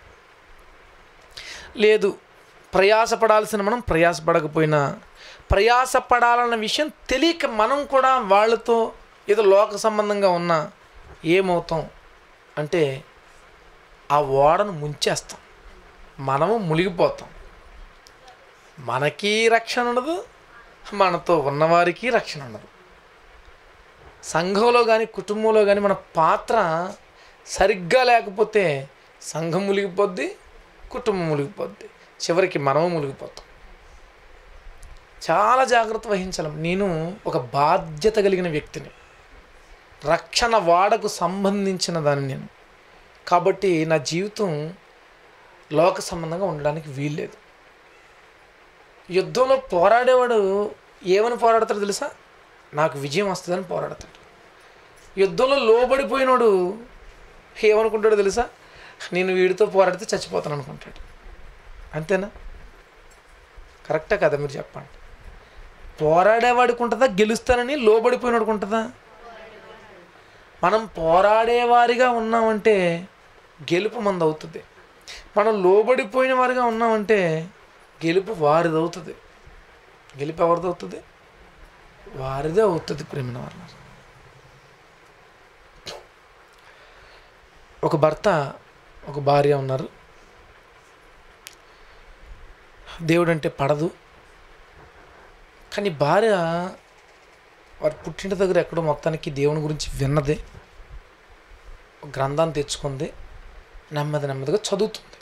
Speaker 1: లేదు ప్రయాసపడాల్సిన మనం ప్రయాసపడకపోయినా ప్రయాసపడాలన్న విషయం తెలియక మనం కూడా వాళ్ళతో ఏదో లోక సంబంధంగా ఉన్నా ఏమవుతాం అంటే ఆ ఓడను ముంచేస్తాం మనము మునిగిపోతాం మనకి రక్షణ ఉండదు మనతో ఉన్నవారికి రక్షణ ఉండదు సంఘంలో కానీ కుటుంబంలో కానీ మన పాత్ర సరిగ్గా లేకపోతే సంఘం మునిగిపోద్ది కుటుంబం మునిగిపోద్ది చివరికి మనము మునిగిపోతాం చాలా జాగ్రత్త వహించాలి నేను ఒక బాధ్యత కలిగిన వ్యక్తిని రక్షణ వాడకు సంబంధించిన దాన్ని నేను కాబట్టి నా జీవితం లోక సంబంధంగా ఉండడానికి వీల్లేదు యుద్ధంలో పోరాడేవాడు ఏమని పోరాడతాడు తెలుసా నాకు విజయం వస్తుందని పోరాడతాడు యుద్ధంలో లోబడిపోయినోడు ఏమనుకుంటాడో తెలుసా నేను వీడితో పోరాడితే చచ్చిపోతాను అనుకుంటాడు అంతేనా కరెక్టే కదా మీరు చెప్పండి పోరాడేవాడికి ఉంటుందా గెలుస్తానని లోబడిపోయినోడికి ఉంటుందా మనం పోరాడేవారిగా ఉన్నామంటే గెలుపు మంది అవుతుంది మనం లోబడిపోయిన వారిగా ఉన్నామంటే గెలుపు వారిది అవుతుంది గెలుపు ఎవరిది అవుతుంది వారిదే అవుతుంది ప్రేమిన వారి ఒక భర్త ఒక భార్య ఉన్నారు దేవుడు అంటే పడదు కానీ భార్య వారి పుట్టింటి దగ్గర ఎక్కడో మొత్తానికి దేవుని గురించి విన్నది ఒక గ్రంథాన్ని తెచ్చుకుంది నెమ్మది నెమ్మదిగా చదువుతుంది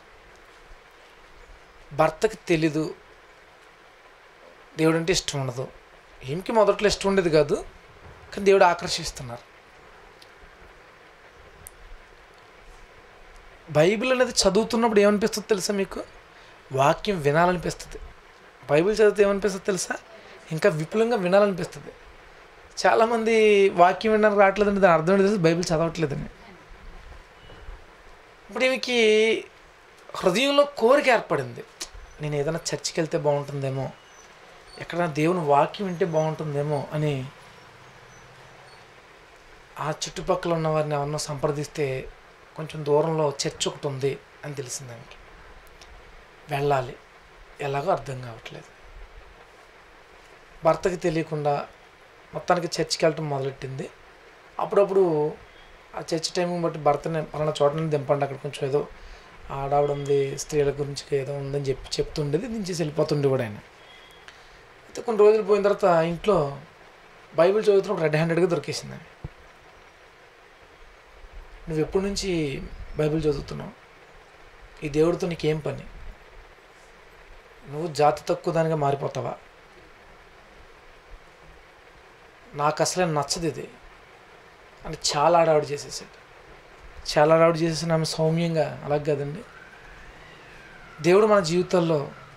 Speaker 1: భర్తకి తెలీదు దేవుడు అంటే ఇష్టం ఉండదు ఏమికి మొదట్లో ఇష్టం ఉండేది కాదు కానీ దేవుడు ఆకర్షిస్తున్నారు బైబిల్ అనేది చదువుతున్నప్పుడు ఏమనిపిస్తుంది తెలుసా మీకు వాక్యం వినాలనిపిస్తుంది బైబిల్ చదివితే ఏమనిపిస్తుంది తెలుసా ఇంకా విపులంగా వినాలనిపిస్తుంది చాలామంది వాక్యం వినడానికి రావట్లేదండి దాని అర్థం ఏంటో తెలుసు బైబిల్ చదవట్లేదని ఇప్పుడు ఈమెకి హృదయంలో కోరిక ఏర్పడింది నేను ఏదైనా చర్చికి వెళ్తే బాగుంటుందేమో ఎక్కడైనా దేవుని వాక్యం వింటే బాగుంటుందేమో అని ఆ చుట్టుపక్కల ఉన్న వారిని ఎవరినో సంప్రదిస్తే కొంచెం దూరంలో చర్చ్ ఒకటి ఉంది అని తెలిసింది ఆమెకి వెళ్ళాలి ఎలాగో అర్థం కావట్లేదు భర్తకి తెలియకుండా మొత్తానికి చర్చికి వెళ్ళటం మొదలెట్టింది అప్పుడప్పుడు ఆ చర్చ్ టైమింగ్ బట్టి భర్తని పలానా చోటని దింపండి అక్కడ కొంచెం ఏదో ఆడావిడ ఉంది స్త్రీల గురించి ఏదో ఉందని చెప్పి చెప్తుండేది దించేసి వెళ్ళిపోతుండే కూడా ఆయన అయితే కొన్ని రోజులు పోయిన తర్వాత ఇంట్లో బైబిల్ చదువుతున్నప్పుడు రెడ్ హ్యాండెడ్గా దొరికేసింది ఆమె. నువ్వు ఎప్పటి నుంచి బైబిల్ చదువుతున్నావు ఈ దేవుడితో నీకేం పని నువ్వు జాతి తక్కువ దానిగా మారిపోతావా నాకు అసలే నచ్చదు ఇది అని చాలా ఆడావిడ చేసేసాడు చాలా ఆడావిడ చేసేసిన ఆమె సౌమ్యంగా అలాగ కదండి దేవుడు మన జీవితాల్లో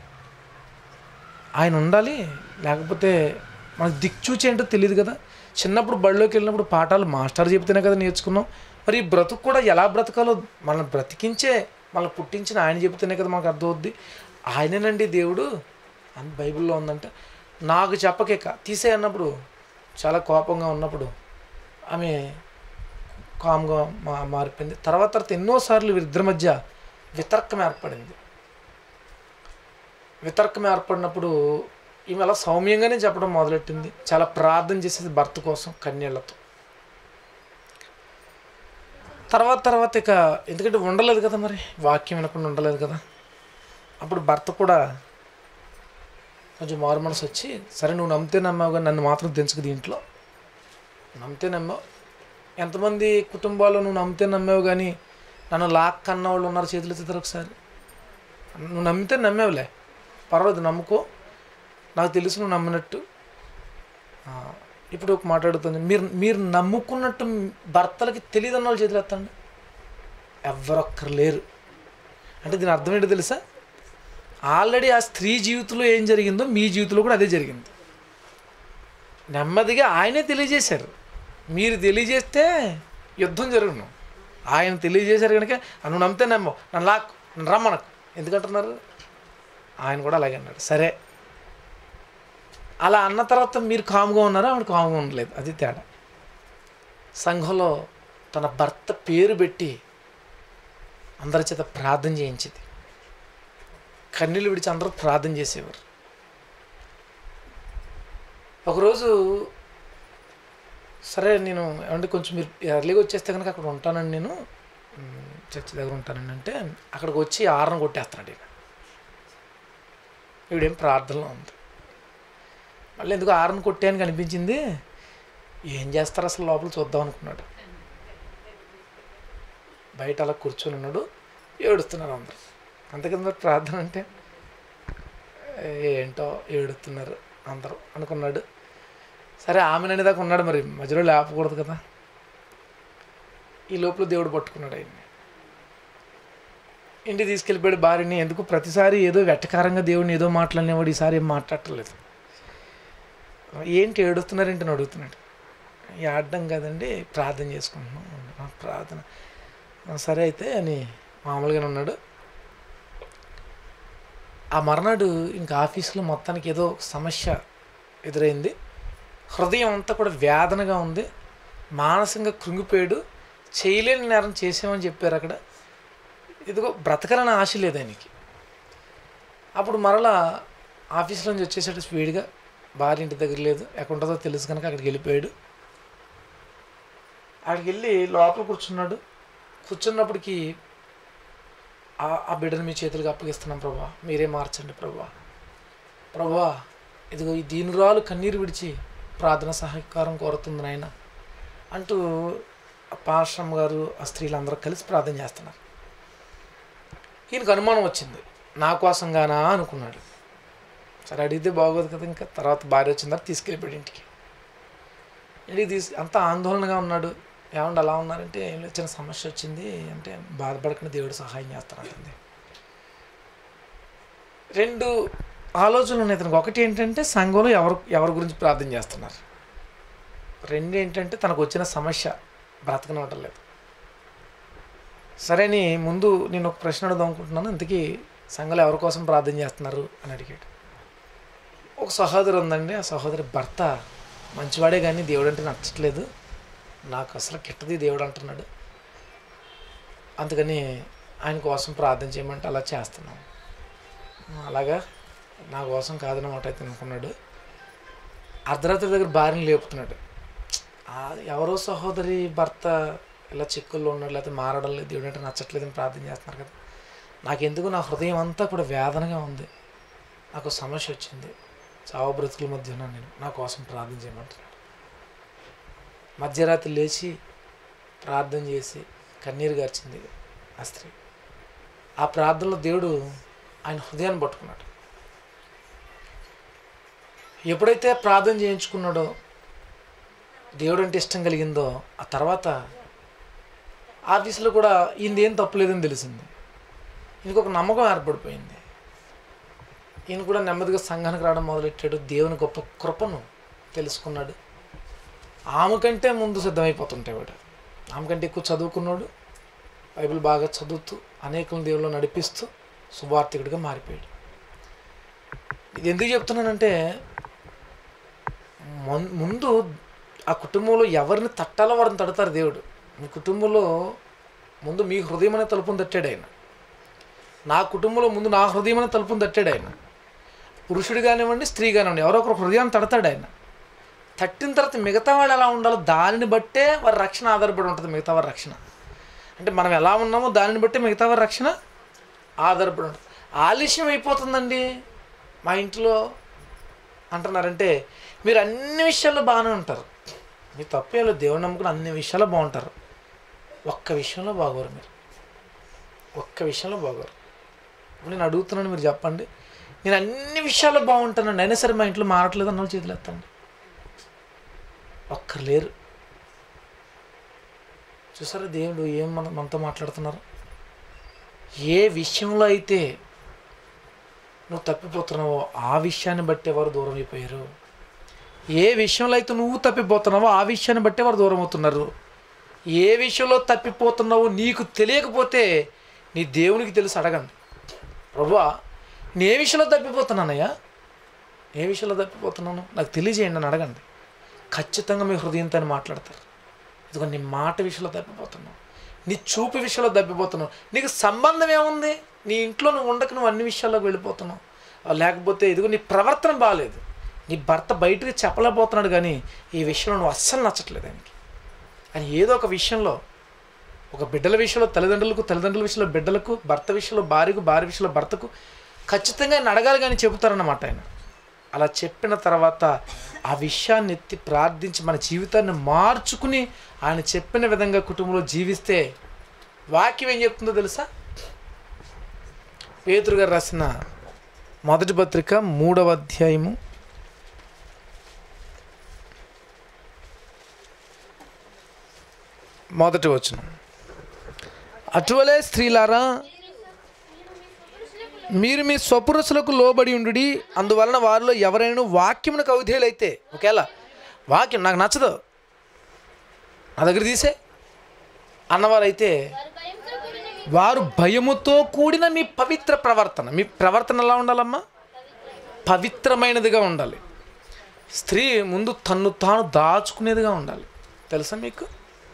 Speaker 1: ఆయన ఉండాలి లేకపోతే మనకు దిక్చూచి ఏంటో తెలియదు కదా చిన్నప్పుడు బడిలోకి వెళ్ళినప్పుడు పాఠాలు మాస్టర్ చెప్తేనే కదా నేర్చుకున్నాం మరి ఈ బ్రతుకు కూడా ఎలా బ్రతకాలో మనల్ని బ్రతికించే మనల్ని పుట్టించిన ఆయన చెప్తేనే కదా మనకు అర్థమవుద్ది ఆయనేనండి దేవుడు అని బైబిల్లో ఉందంటే నాకు చెప్పకేక తీసే అన్నప్పుడు చాలా కోపంగా ఉన్నప్పుడు ఆమె కామ్గా మా మారిపోయింది తర్వాత తర్వాత ఎన్నోసార్లు వీరిద్దరి మధ్య వితర్కం ఏర్పడింది వితర్కం ఏర్పడినప్పుడు ఈమె అలా సౌమ్యంగానే చెప్పడం మొదలెట్టింది చాలా ప్రార్థన చేసేది భర్త కోసం కన్యలతో తర్వాత తర్వాత ఇక ఎందుకంటే ఉండలేదు కదా మరి వాక్యం వినకుండా ఉండలేదు కదా అప్పుడు భర్త కూడా కొంచెం మారు మనసు వచ్చి సరే నువ్వు నమ్మితే నమ్మావు కానీ నన్ను మాత్రం దించకు దీంట్లో నమ్మితే నమ్మావు ఎంతమంది కుటుంబాల్లో నువ్వు నమ్మితే నమ్మావు కానీ నన్ను లాక్ అన్న వాళ్ళు ఉన్నారు చేతులు ఎత్తుతారు ఒకసారి నువ్వు నమ్మితే నమ్మావులే పర్వాలేదు నమ్ముకో నాకు తెలుసు నువ్వు నమ్మినట్టు ఆ, ఇప్పుడు ఒక మాట్లాడుతుంది మీరు మీరు నమ్ముకున్నట్టు భర్తలకి తెలియదు అన్న వాళ్ళు చేతులు ఎత్తండి ఎవరొక్కరు లేరు అంటే దీని అర్థం ఏంటో తెలుసా ఆల్రెడీ ఆ స్త్రీ జీవితంలో ఏం జరిగిందో మీ జీవితంలో కూడా అదే జరిగింది నెమ్మదిగా ఆయనే తెలియజేశారు మీరు తెలియజేస్తే యుద్ధం జరుగును ఆయన తెలియజేశారు కనుక "ఆ, నువ్వు నమ్మితే నమ్మవు నన్ను లాక్ నన్ను రమ్మనకు ఎందుకంటున్నారు ఆయన కూడా అలాగే అన్నాడు సరే అలా అన్న తర్వాత మీరు కామ్గా ఉన్నారా ఆవిడ కామ్గా ఉండలేదు అది తేడా సంఘంలో తన భర్త పేరు పెట్టి అందరి చేత ప్రార్థన చేయించింది కన్నీళ్ళు విడిచి అందరూ ప్రార్థన చేసేవారు ఒకరోజు సరే నేను ఏమంటే కొంచెం మీరు ఎర్లీగా వచ్చేస్తే కనుక అక్కడ ఉంటానండి నేను మ్, చర్చి దగ్గర ఉంటానండి అంటే అక్కడికి వచ్చి ఆరన కొట్టేస్తున్నాడు ఈయన ఈవిడేం ప్రార్థనలో ఉంది మళ్ళీ ఎందుకు ఆరన కొట్టాయని కనిపించింది ఏం చేస్తారు అసలు లోపల చూద్దాం అనుకున్నాడు బయట అలా కూర్చొని ఉన్నాడు ఏడుస్తున్నారు అందరు అంతకింద మరి ప్రార్థన అంటే ఏంటో ఏడుస్తున్నారు అందరూ అనుకున్నాడు సరే ఆమె అనేదాకా ఉన్నాడు మరి మధ్యలో లేపకూడదు కదా ఈ లోపల దేవుడు పట్టుకున్నాడు ఆయన్ని ఇంటికి తీసుకెళ్ళిపోయాడు భార్యని ఎందుకు ప్రతిసారి ఏదో వెట్టకారంగా దేవుడిని ఏదో మాట్లాడినవాడు ఈసారి ఏం మాట్లాడట్లేదు ఏంటి ఏడుస్తున్నారేంటి అని అడుగుతున్నాడు ఏడడం కదండి ప్రార్థన చేసుకుంటున్నాం "ఆ, ప్రార్థన "ఆ, సరే అయితే అని మామూలుగానే ఉన్నాడు ఆ మర్నాడు ఇంకా ఆఫీస్లో మొత్తానికి ఏదో సమస్య ఎదురైంది హృదయం అంతా కూడా వేదనగా ఉంది మానసికంగా కృంగిపోయాడు చేయలేని నేరం చేసామని చెప్పారు అక్కడ ఇదిగో బ్రతకాలని ఆశ లేదు ఆయనకి అప్పుడు మరలా ఆఫీస్ నుంచి వచ్చేసాడు స్పీడ్గా భార్య ఇంటి దగ్గర లేదు ఎక్కడ ఉంటుందో తెలుసు కనుక అక్కడికి వెళ్ళిపోయాడు అక్కడికి వెళ్ళి లోపల కూర్చున్నాడు కూర్చున్నప్పటికీ ఆ- ఆ బిడ్డను మీ చేతులకు అప్పగిస్తున్నాం ప్రభా మీరే మార్చండి ప్రభా ప్రభా ఇదిగో ఈ దీనురాలు కన్నీరు విడిచి ప్రార్థన సహకారం కోరుతుంది నాయన అంటూ ఆ పాశ్రమ్ గారు ఆ స్త్రీలందరూ కలిసి ప్రార్థన చేస్తున్నారు ఈయనకు అనుమానం వచ్చింది నా కోసంగానా అనుకున్నాడు సరే అడిగితే బాగోదు కదా ఇంకా తర్వాత భార్య వచ్చిన తర్వాత తీసుకెళ్ళిపోయాడు ఇంటికి ఇంటికి తీసి అంత ఆందోళనగా ఉన్నాడు ఏమండి అలా ఉన్నారంటే ఏం లేదు చిన్న సమస్య వచ్చింది అంటే బాధపడకుండా దేవుడు సహాయం చేస్తానంటుంది రెండు ఆలోచనలు ఉన్నాయి ఇతనికి ఒకటి ఏంటంటే సంఘంలో ఎవరు ఎవరి గురించి ప్రార్థన చేస్తున్నారు రెండు ఏంటంటే తనకు వచ్చిన సమస్య బ్రతకనివ్వటం లేదు సరే అని ముందు నేను ఒక ప్రశ్న అడుగుదాం అనుకుంటున్నాను ఇంతకీ సంఘంలో ఎవరి కోసం ప్రార్థన చేస్తున్నారు అని అడిగాడు ఒక సహోదరు ఉందండి ఆ సహోదరి భర్త మంచివాడే కానీ దేవుడు అంటే నచ్చట్లేదు నాకు అసలు కిట్టది దేవుడు అంటున్నాడు అందుకని ఆయన కోసం ప్రార్థన చేయమంటే అలా చేస్తున్నాం అలాగా నా కోసం కాదనమాట అయితే అనుకున్నాడు అర్ధరాత్రి దగ్గర భార్యను లేపుతున్నాడు ఆ ఎవరో సహోదరి భర్త ఇలా చిక్కుల్లో ఉన్నాడు లేకపోతే మారడం లేదు దేవుడు అంటే నచ్చట్లేదని ప్రార్థన చేస్తున్నారు కదా నాకెందుకు నా హృదయం అంతా కూడా వేదనగా ఉంది నాకు సమస్య వచ్చింది చావు బ్రతుకుల మధ్య ఉన్నాను నేను నా కోసం ప్రార్థన చేయమంటున్నాడు మధ్యరాత్రి లేచి ప్రార్థన చేసి కన్నీరు గార్చింది ఆ స్త్రీ ఆ ప్రార్థనలో దేవుడు ఆయన హృదయాన్ని పట్టుకున్నాడు ఎప్పుడైతే ప్రార్థన చేయించుకున్నాడో దేవుడు అంటే ఇష్టం కలిగిందో ఆ తర్వాత ఆఫీసులో కూడా ఈయనది ఏం తప్పులేదని తెలిసింది ఈయనకు ఒక నమ్మకం ఏర్పడిపోయింది ఈయన కూడా నెమ్మదిగా సంఘానికి రావడం మొదలెట్టాడు దేవుని గొప్ప కృపను తెలుసుకున్నాడు ఆమె కంటే ముందు సిద్ధమైపోతుంటేవాడు ఆమె కంటే ఎక్కువ చదువుకున్నాడు బైబిల్ బాగా చదువుతూ అనేకులను దేవుళ్ళు నడిపిస్తూ సువార్థికుడిగా మారిపోయాడు ఇది ఎందుకు చెప్తున్నానంటే ముం- ముందు ఆ కుటుంబంలో ఎవరిని తట్టాలో వారిని తడతారు దేవుడు మీ కుటుంబంలో ముందు మీ హృదయం అనే తలుపుని తట్టాడు ఆయన నా కుటుంబంలో ముందు నా హృదయం అనే తలుపుని తట్టాడు ఆయన పురుషుడు కానివ్వండి స్త్రీ కానివ్వండి ఎవరో ఒకరు హృదయాన్ని తడతాడు ఆయన తట్టిన తర్వాత మిగతా వాళ్ళు ఎలా ఉండాలో దానిని బట్టే వారి రక్షణ ఆధారపడి ఉంటుంది మిగతా వారి రక్షణ అంటే మనం ఎలా ఉన్నామో దానిని బట్టే మిగతా వారి రక్షణ ఆధారపడి ఉంటుంది ఆలస్యం అయిపోతుందండి మా ఇంట్లో అంటున్నారంటే మీరు అన్ని విషయాల్లో బాగానే ఉంటారు మీ తప్పేలో దేవుని నమ్ముకుని అన్ని విషయాల్లో బాగుంటారు ఒక్క విషయంలో బాగోరు మీరు ఒక్క విషయంలో బాగోరు ఇప్పుడు నేను అడుగుతున్నాను మీరు చెప్పండి నేను అన్ని విషయాల్లో బాగుంటానండి అయినా సరే మా ఇంట్లో మారట్లేదు అన్న వాళ్ళు చేతులు ఎత్తండి ఒక్కరు లేరు చూసారా దేవుడు ఏం మన మనతో మాట్లాడుతున్నారు ఏ విషయంలో అయితే నువ్వు తప్పిపోతున్నావో ఆ విషయాన్ని బట్టే వారు దూరం అయిపోయారు ఏ విషయంలో అయితే నువ్వు తప్పిపోతున్నావో ఆ విషయాన్ని బట్టే వారు దూరం అవుతున్నారు ఏ విషయంలో తప్పిపోతున్నావో నీకు తెలియకపోతే నీ దేవునికి తెలుసు అడగండి ప్రభువా నేను ఏ విషయంలో తప్పిపోతున్నానయ్యా ఏ విషయంలో తప్పిపోతున్నాను నాకు తెలియజేయండి అని అడగండి ఖచ్చితంగా మీ హృదయంతో మాట్లాడతారు ఇదిగో నీ మాట విషయంలో తప్పిపోతున్నావు నీ చూపు విషయంలో తప్పిపోతున్నావు నీకు సంబంధం ఏముంది నీ ఇంట్లో నువ్వు ఉండక నువ్వు అన్ని విషయాల్లోకి వెళ్ళిపోతున్నావు ఆ, లేకపోతే ఇదిగో నీ ప్రవర్తన బాగాలేదు నీ భర్త బయటకు చెప్పలేకపోతున్నాడు కానీ ఈ విషయంలో నువ్వు అస్సలు నచ్చట్లేదు ఆయనకి అని ఏదో ఒక విషయంలో ఒక బిడ్డల విషయంలో తల్లిదండ్రులకు తల్లిదండ్రుల విషయంలో బిడ్డలకు భర్త విషయంలో భార్యకు భార్య విషయంలో భర్తకు ఖచ్చితంగా ఆయన అడగాలి కానీ చెబుతారన్నమాట ఆయన అలా చెప్పిన తర్వాత ఆ విషయాన్ని ఎత్తి ప్రార్థించి మన జీవితాన్ని మార్చుకుని ఆయన చెప్పిన విధంగా కుటుంబంలో జీవిస్తే వాక్యం ఏం చెప్తుందో తెలుసా పేతురు గారు రాసిన మొదటి పత్రిక మూడవ అధ్యాయము మొదటి వచనం అటువలే స్త్రీలారా మీరు మీ స్వపురుషులకు లోబడి ఉండుడి అందువలన వారిలో ఎవరైనా వాక్యమునకు అవధేయులైతే ఒకవేళ వాక్యం నాకు నచ్చదు నా దగ్గర తీసే అన్నవారైతే
Speaker 2: వారు భయంతో కూడిన మీ
Speaker 1: వారు భయముతో కూడిన మీ పవిత్ర ప్రవర్తన మీ ప్రవర్తన ఎలా ఉండాలమ్మా పవిత్రమైనదిగా ఉండాలి స్త్రీ ముందు తన్ను తాను దాచుకునేదిగా ఉండాలి తెలుసా మీకు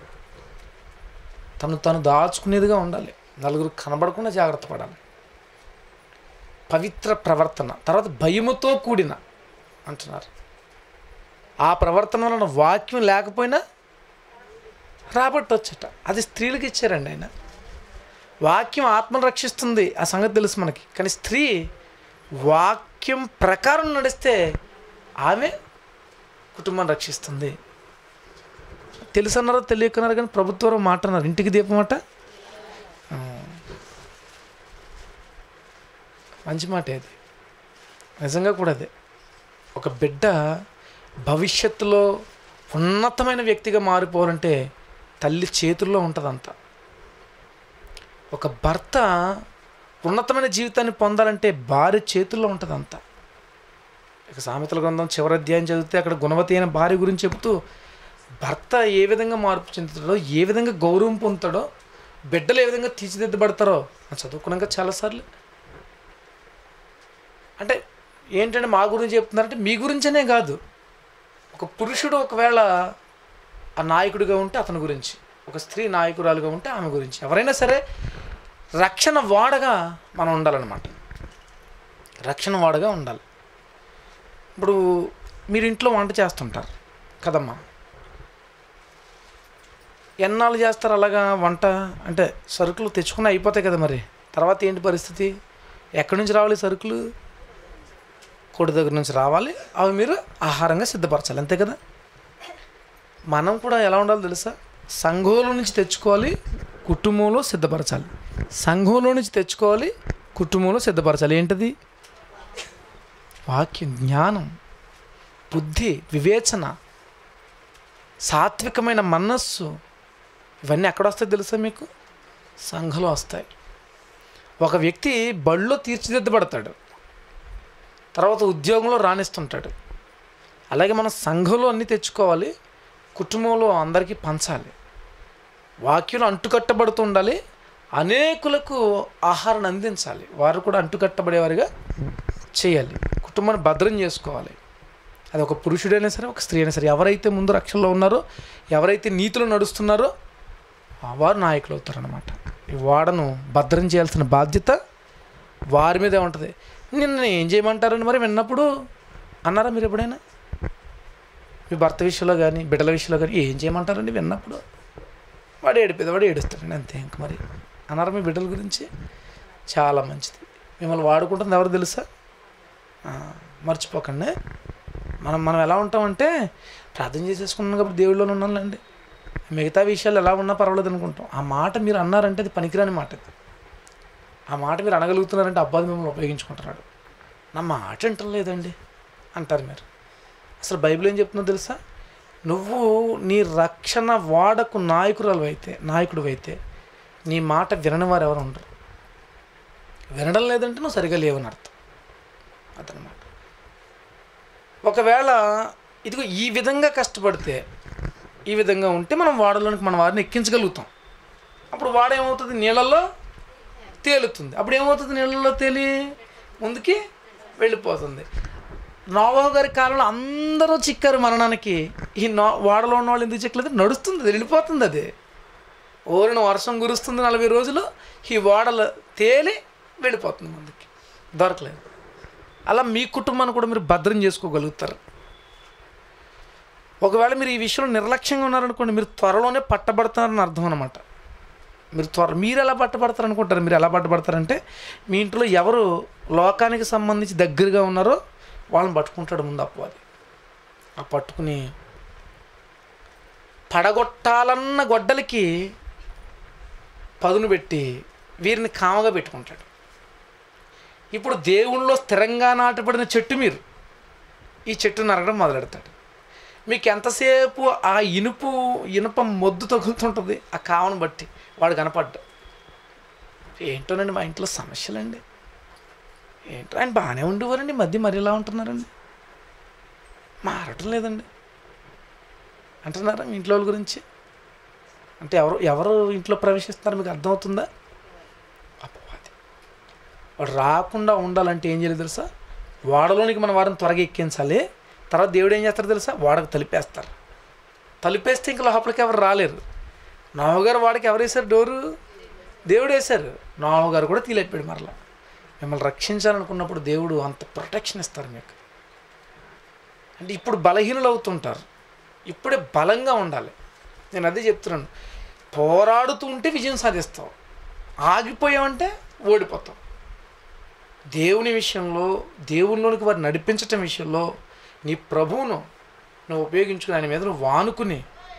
Speaker 1: తను తాను దాచుకునేదిగా ఉండాలి నలుగురు కనబడకుండా జాగ్రత్త పడాలి పవిత్ర ప్రవర్తన తర్వాత భయముతో కూడిన అంటున్నారు ఆ ప్రవర్తన వలన వాక్యం లేకపోయినా రాబట్టొచ్చట అది స్త్రీలకు ఇచ్చారండి ఆయన వాక్యం ఆత్మను రక్షిస్తుంది ఆ సంగతి తెలుసు మనకి కానీ స్త్రీ వాక్యం ప్రకారం నడిస్తే ఆమె కుటుంబం రక్షిస్తుంది తెలుసన్నారో తెలియకున్నారు కానీ ప్రభుత్వం మాట అన్నారు ఇంటికి దీపమాట ఆ. మంచి మాట అది నిజంగా కూడా అదే ఒక బిడ్డ భవిష్యత్తులో ఉన్నతమైన వ్యక్తిగా మారిపోవాలంటే తల్లి చేతుల్లో ఉంటుందంతా ఒక భర్త ఉన్నతమైన జీవితాన్ని పొందాలంటే భార్య చేతుల్లో ఉంటుందంతా ఇక సామెతల గ్రంథం చివరి అధ్యాయం చదివితే అక్కడ గుణవతి అయిన భార్య గురించి చెబుతూ భర్త ఏ విధంగా మార్పు చెందుతాడో ఏ విధంగా గౌరవం పొందుతాడో బిడ్డలు ఏ విధంగా తీర్చిదిద్దబడతారో అని చదువుకున్నాక చాలాసార్లు అంటే ఏంటంటే మా గురించి చెప్తున్నారంటే మీ గురించనే కాదు ఒక పురుషుడు ఒకవేళ ఆ నాయకుడిగా ఉంటే అతని గురించి ఒక స్త్రీ నాయకురాలుగా ఉంటే ఆమె గురించి ఎవరైనా సరే రక్షణ వాడగా మనం ఉండాలన్నమాట రక్షణ వాడగా ఉండాలి ఇప్పుడు మీరు ఇంట్లో వంట చేస్తుంటారు కదమ్మా ఎన్నాళ్ళు చేస్తారు అలాగా వంట అంటే సరుకులు తెచ్చుకుని అయిపోతాయి కదా మరి తర్వాత ఏంటి పరిస్థితి ఎక్కడి నుంచి రావాలి సరుకులు కొడు దగ్గర నుంచి రావాలి అవి మీరు ఆహారంగా సిద్ధపరచాలి అంతే కదా మనం కూడా ఎలా ఉండాలో తెలుసా సంఘంలో నుంచి తెచ్చుకోవాలి కుటుంబంలో సిద్ధపరచాలి సంఘంలో నుంచి తెచ్చుకోవాలి కుటుంబంలో సిద్ధపరచాలి ఏంటది వాక్యం జ్ఞానం బుద్ధి వివేచన సాత్వికమైన మనస్సు ఇవన్నీ ఎక్కడ వస్తాయి తెలుసా మీకు సంఘంలో వస్తాయి ఒక వ్యక్తి బళ్ళో తీర్చిదిద్దబడతాడు తర్వాత ఉద్యోగంలో రాణిస్తుంటాడు అలాగే మనం సంఘంలో అన్నీ తెచ్చుకోవాలి కుటుంబంలో అందరికీ పంచాలి వాక్యం అంటుకట్టబడుతూ ఉండాలి అనేకులకు ఆహారాన్ని అందించాలి వారు కూడా అంటుకట్టబడేవారిగా చేయాలి కుటుంబాన్ని భద్రం చేసుకోవాలి అది ఒక పురుషుడైనా సరే ఒక స్త్రీ అయినా సరే ఎవరైతే ముందు రక్షణలో ఉన్నారో ఎవరైతే నీతిలో నడుస్తున్నారో ఆ వారు నాయకులు అవుతారనమాట ఈ వాడను భద్రం చేయాల్సిన బాధ్యత వారి మీదే ఉంటుంది నిన్న ఏం చేయమంటారని మరి విన్నప్పుడు అన్నారా మీరు ఎప్పుడైనా మీ భర్త విషయంలో కానీ బిడ్డల విషయంలో కానీ ఏం చేయమంటారండి విన్నప్పుడు వాడు ఏడిపోతే వాడు ఏడుస్తాడండి అంతే ఇంక మరి అన్నారా మీ బిడ్డల గురించి చాలా మంచిది మిమ్మల్ని వాడుకుంటుంది ఎవరు తెలుసా ఆ, మర్చిపోకండి మనం మనం ఎలా ఉంటామంటే ప్రార్థన చేసేసుకున్నాం కాబట్టి దేవుళ్ళలోనే ఉన్నాంలేండి మిగతా విషయాలు ఎలా ఉన్నా పర్వాలేదు అనుకుంటాం ఆ మాట మీరు అన్నారంటే అది పనికిరాని మాట అది ఆ మాట మీరు అనగలుగుతున్నారంటే అబ్బాయి మిమ్మల్ని ఉపయోగించుకుంటున్నాడు నా మాట వింటం లేదండి అంటారు మీరు అసలు బైబిల్ ఏం చెప్తుందో తెలుసా నువ్వు నీ రక్షణ వాడకు నాయకురాలు అయితే నాయకుడు అయితే నీ మాట వినని వారు ఎవరు ఉండరు వినడం లేదంటే నువ్వు సరిగా లేవని అర్థం అదనమాట ఒకవేళ ఇదిగో ఈ విధంగా కష్టపడితే ఈ విధంగా ఉంటే మనం వాడలోనికి మన వారిని ఎక్కించగలుగుతాం అప్పుడు వాడ ఏమవుతుంది నీళ్ళల్లో తేలుతుంది అప్పుడు ఏమవుతుంది నీళ్ళల్లో తేలి ముందుకి వెళ్ళిపోతుంది నోవాహు గారి కాలంలో అందరూ చిక్కారు మరణానికి ఈ నో వాడలో ఉన్న వాళ్ళు ఎందుకు చిక్కలేదు నడుస్తుంది అది వెళ్ళిపోతుంది అది ఓరిన వర్షం కురుస్తుంది నలభై రోజులు ఈ వాడలు తేలి వెళ్ళిపోతుంది ముందుకి దొరకలేదు అలా మీ కుటుంబాన్ని కూడా మీరు భద్రం చేసుకోగలుగుతారు ఒకవేళ మీరు ఈ విషయంలో నిర్లక్ష్యంగా ఉన్నారనుకోండి మీరు త్వరలోనే పట్టబడతారని అర్థం అనమాట మీరు త్వర మీరు ఎలా పట్టబడతారు అనుకుంటారు మీరు ఎలా పట్టబడతారంటే మీ ఇంట్లో ఎవరు లోకానికి సంబంధించి దగ్గరగా ఉన్నారో వాళ్ళని పట్టుకుంటాడు ముందు అప్పవాది ఆ పట్టుకుని పడగొట్టాలన్న గొడ్డలికి పదును పెట్టి వీరిని కామగా పెట్టుకుంటాడు ఇప్పుడు దేవుళ్ళలో స్థిరంగా నాటబడిన చెట్టు మీరు ఈ చెట్టు నరగడం మొదలెడతాడు మీకు ఎంతసేపు ఆ ఇనుపు ఇనుప మొద్దు తగులుతుంటుంది ఆ కావను బట్టి వాడు కనపడ్డా ఏంటోనండి మా ఇంట్లో సమస్యలండి ఏంటో ఆయన బాగానే ఉండేవారండి ఈ మధ్య మరి ఇలా ఉంటున్నారండి మారటం లేదండి అంటున్నారా మీ ఇంట్లో వాళ్ళ గురించి అంటే ఎవరు ఎవరు ఇంట్లో ప్రవేశిస్తున్నారు మీకు అర్థమవుతుందా అపవాది వాడు రాకుండా ఉండాలంటే ఏం చేయాలి తెలుసా వాడలోనికి మన వారిని త్వరగా ఎక్కించాలి తర్వాత దేవుడు ఏం చేస్తారో తెలుసా వాడకు తలిపేస్తారు తలిపేస్తే ఇంకా లోపలికి ఎవరు రాలేరు నావగారు వాడికి ఎవరు వేశారు డోరు దేవుడు వేశారు నావగారు కూడా తీలేపాడు మరలా మిమ్మల్ని రక్షించాలనుకున్నప్పుడు దేవుడు అంత ప్రొటెక్షన్ ఇస్తారు మీకు అంటే ఇప్పుడు బలహీనులు అవుతుంటారు ఇప్పుడే బలంగా ఉండాలి నేను అదే చెప్తున్నాను పోరాడుతూ ఉంటే విజయం సాధిస్తావు ఆగిపోయావంటే ఓడిపోతావు దేవుని విషయంలో దేవునిలోనికి వారిని నడిపించటం విషయంలో నీ ప్రభువును నువ్వు ఉపయోగించుకుని ఆయన మీద నువ్వు వానుకుని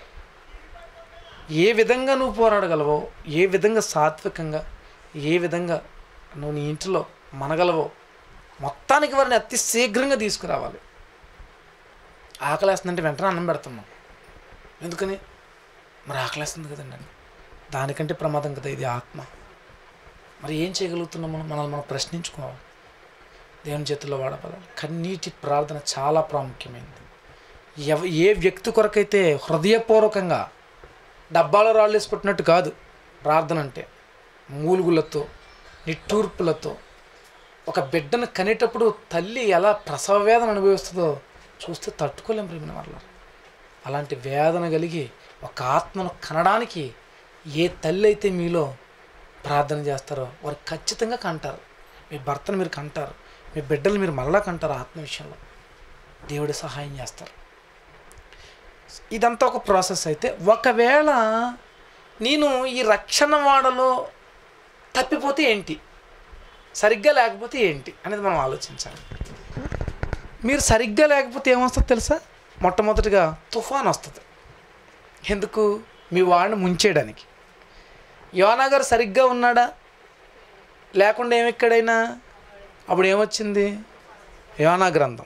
Speaker 1: ఏ విధంగా నువ్వు పోరాడగలవో ఏ విధంగా సాత్వికంగా ఏ విధంగా నువ్వు నీ ఇంటిలో మనగలవో మొత్తానికి వారిని అతి శీఘ్రంగా తీసుకురావాలి ఆకలేస్తుందంటే వెంటనే అన్నం పెడుతున్నాం ఎందుకని మరి ఆకలేస్తుంది కదండి అని దానికంటే ప్రమాదం కదా ఇది ఆత్మ మరి ఏం చేయగలుగుతున్నాం మనం మనల్ని మనం ప్రశ్నించుకోవాలి దేవుని చేతుల్లో వాడబడాలి కన్నీటి ప్రార్థన చాలా ప్రాముఖ్యమైనది ఎవ ఏ వ్యక్తి కొరకైతే హృదయపూర్వకంగా డబ్బాలో రాళ్ళు వేసుకుంటున్నట్టు కాదు ప్రార్థన అంటే మూలుగులతో నిట్టూర్పులతో ఒక బిడ్డను కనేటప్పుడు తల్లి ఎలా ప్రసవ వేదన అనుభవిస్తుందో చూస్తే తట్టుకోలేం ప్రేమిన వల్ల అలాంటి వేదన కలిగి ఒక ఆత్మను కనడానికి ఏ తల్లి అయితే మీలో ప్రార్థన చేస్తారో వారు ఖచ్చితంగా కంటారు మీ భర్తను మీరు కంటారు మీ బిడ్డలు మీరు మళ్ళా కంటారు ఆత్మ విషయంలో దేవుడి సహాయం చేస్తారు ఇదంతా ఒక ప్రాసెస్ అయితే ఒకవేళ నేను ఈ రక్షణ వాడలో తప్పిపోతే ఏంటి సరిగ్గా లేకపోతే ఏంటి అనేది మనం ఆలోచించాలి మీరు సరిగ్గా లేకపోతే ఏమొస్తుంది తెలుసా మొట్టమొదటిగా తుఫాన్ వస్తుంది ఎందుకు మీ వాడిని ముంచేయడానికి యోనా గారు సరిగ్గా ఉన్నాడా లేకుండా ఏమెక్కడైనా అప్పుడు ఏమొచ్చింది యోనా గ్రంథం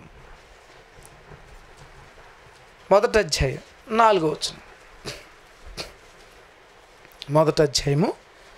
Speaker 1: మొదటి అధ్యాయం నాలుగో వచ్చిన మొదటి అధ్యాయము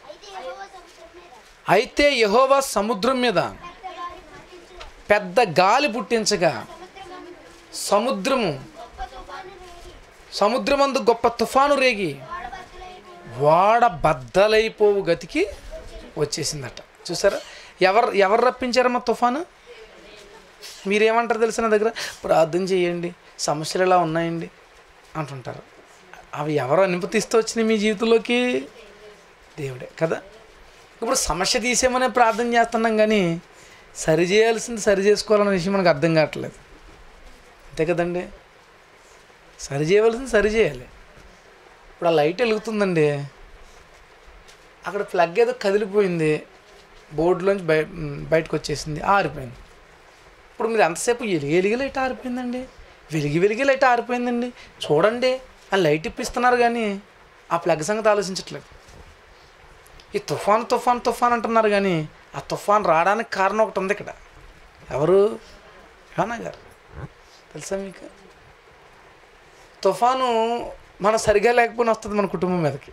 Speaker 2: అయితే యెహోవా సముద్రం మీద
Speaker 1: అయితే యహోవా సముద్రం మీద
Speaker 2: పెద్దగాలి పుట్టించును.
Speaker 1: పెద్ద గాలి పుట్టించగా
Speaker 2: సముద్రము
Speaker 1: సముద్రము
Speaker 2: గొప్ప తుఫాను రేగి
Speaker 1: సముద్రమందు గొప్ప తుఫాను రేగి
Speaker 2: వాడబద్దలైపోవు.
Speaker 1: వాడ బద్దలైపోవు గతికి వచ్చేసిందట చూసారా ఎవరు ఎవరు రప్పించారమ్మా తుఫాను మీరేమంటారు తెలిసిన దగ్గర ప్రార్థన చేయండి సమస్యలు ఎలా ఉన్నాయండి అంటుంటారు అవి ఎవరు అనుమతిస్తూ వచ్చినాయి మీ జీవితంలోకి దేవుడే కదా ఇప్పుడు సమస్య తీసేమనే ప్రార్థన చేస్తున్నాం కానీ సరి చేయాల్సింది సరి చేసుకోవాలన్న విషయం మనకు అర్థం కావట్లేదు అంతే కదండి సరి చేయవలసింది సరి చేయాలి ఇప్పుడు ఆ లైట్ వెలుగుతుందండి అక్కడ ప్లగ్ ఏదో కదిలిపోయింది బోర్డులోంచి బయ మ్, బయటకు వచ్చేసింది ఆరిపోయింది ఇప్పుడు మీరు ఎంతసేపు ఎలిగి ఎలిగి లైట్ ఆరిపోయిందండి వెలిగి వెలిగి లైట్ ఆరిపోయిందండి చూడండి ఆ లైట్ ఇప్పిస్తున్నారు కానీ ఆ ప్లగ్ సంగతి ఆలోచించట్లేదు ఈ తుఫాన్ తుఫాన్ తుఫాన్ అంటున్నారు కానీ ఆ తుఫాన్ రావడానికి కారణం ఒకటి ఉంది ఇక్కడ ఎవరు యోనా గారు తెలుసా మీకు తుఫాను మనం సరిగా లేకపోయినా వస్తుంది మన కుటుంబం మీదకి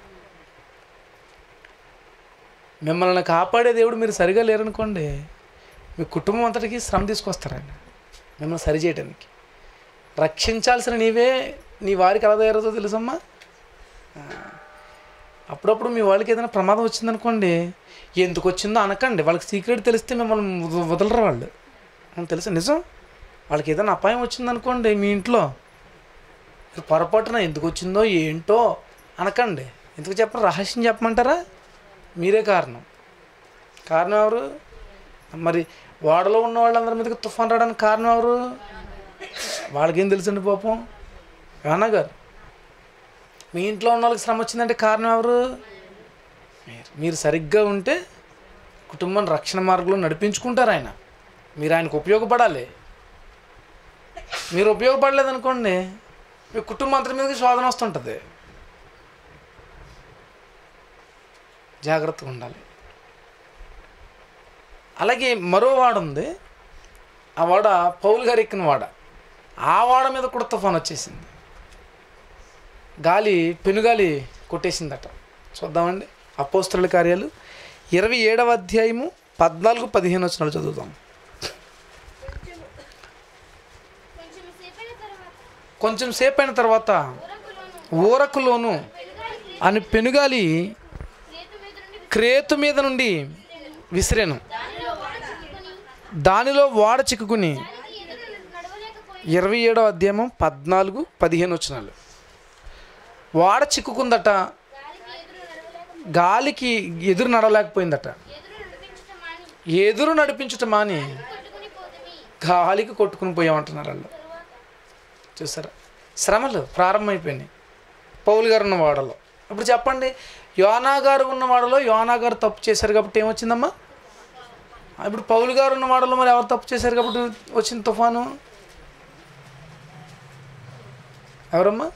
Speaker 1: మిమ్మల్ని కాపాడే దేవుడు మీరు సరిగా లేరనుకోండి మీ కుటుంబం అంతటికి శ్రమ తీసుకొస్తారు ఆయన మిమ్మల్ని సరి చేయడానికి రక్షించాల్సిన నీవే నీ వారికి ఎలా తయారవుతో తెలుసమ్మా ఆ. అప్పుడప్పుడు మీ వాళ్ళకి ఏదైనా ప్రమాదం వచ్చిందనుకోండి ఎందుకు వచ్చిందో అనకండి వాళ్ళకి సీక్రెట్ తెలిస్తే మిమ్మల్ని వద- వదలరు వాళ్ళు అవును తెలుసా నిజం వాళ్ళకి ఏదైనా అపాయం వచ్చిందనుకోండి మీ ఇంట్లో మీరు పొరపాటున ఎందుకు వచ్చిందో ఏంటో అనకండి ఎందుకు చెప్పరు రహస్యం చెప్పమంటారా మీరే కారణం కారణం ఎవరు మరి ఓడలో ఉన్న వాళ్ళందరి మీదకి తుఫాన్ రావడానికి కారణం ఎవరు వాళ్ళకేం తెలుసండి పాపం యోనా గారు మీ ఇంట్లో ఉన్న వాళ్ళకి శ్రమ వచ్చిందంటే కారణం ఎవరు మీరు మీరు సరిగ్గా ఉంటే కుటుంబం రక్షణ మార్గంలో నడిపించుకుంటారు ఆయన మీరు ఆయనకు ఉపయోగపడాలి మీరు ఉపయోగపడలేదనుకోండి మీ కుటుంబం అంతటి మీదకి శోధన వస్తుంటుంది జాగ్రత్తగా ఉండాలి అలాగే మరో వాడ ఉంది ఆ వాడ పౌలు గారు ఎక్కిన వాడ ఆ వాడ మీద కూడా తుఫాన్ వచ్చేసింది గాలి పెనుగాలి కొట్టేసిందట చూద్దామండి అపోస్తుల కార్యాలు ఇరవై ఏడవ అధ్యాయము పద్నాలుగు పదిహేను వచ్చినాడు చదువుదాం కొంచెం సేపు అయిన తర్వాత ఊరకులోను అని పెనుగాలి క్రేతు మీద నుండి విసిరాను దానిలో వాడ చిక్కుకుని ఇరవై ఏడో అధ్యాయం పద్నాలుగు పదిహేను వచ్చినాలు వాడ చిక్కుకుందట గాలికి ఎదురు నడవలేకపోయిందట ఎదురు నడిపించటం మాని గాలికి కొట్టుకుని పోయామంటున్నారు వాళ్ళు చూసారా శ్రమలు ప్రారంభమైపోయినాయి పౌలు గారు ఉన్న వాడలో ఇప్పుడు చెప్పండి యోనా గారు ఉన్న వాడలో యోనా గారు తప్పు చేశారు కాబట్టి ఏమొచ్చిందమ్మా ఇప్పుడు పౌలు గారు ఉన్న వాడలో మరి ఎవరు తప్పు చేశారు కాబట్టి వచ్చింది తుఫాను ఎవరమ్మా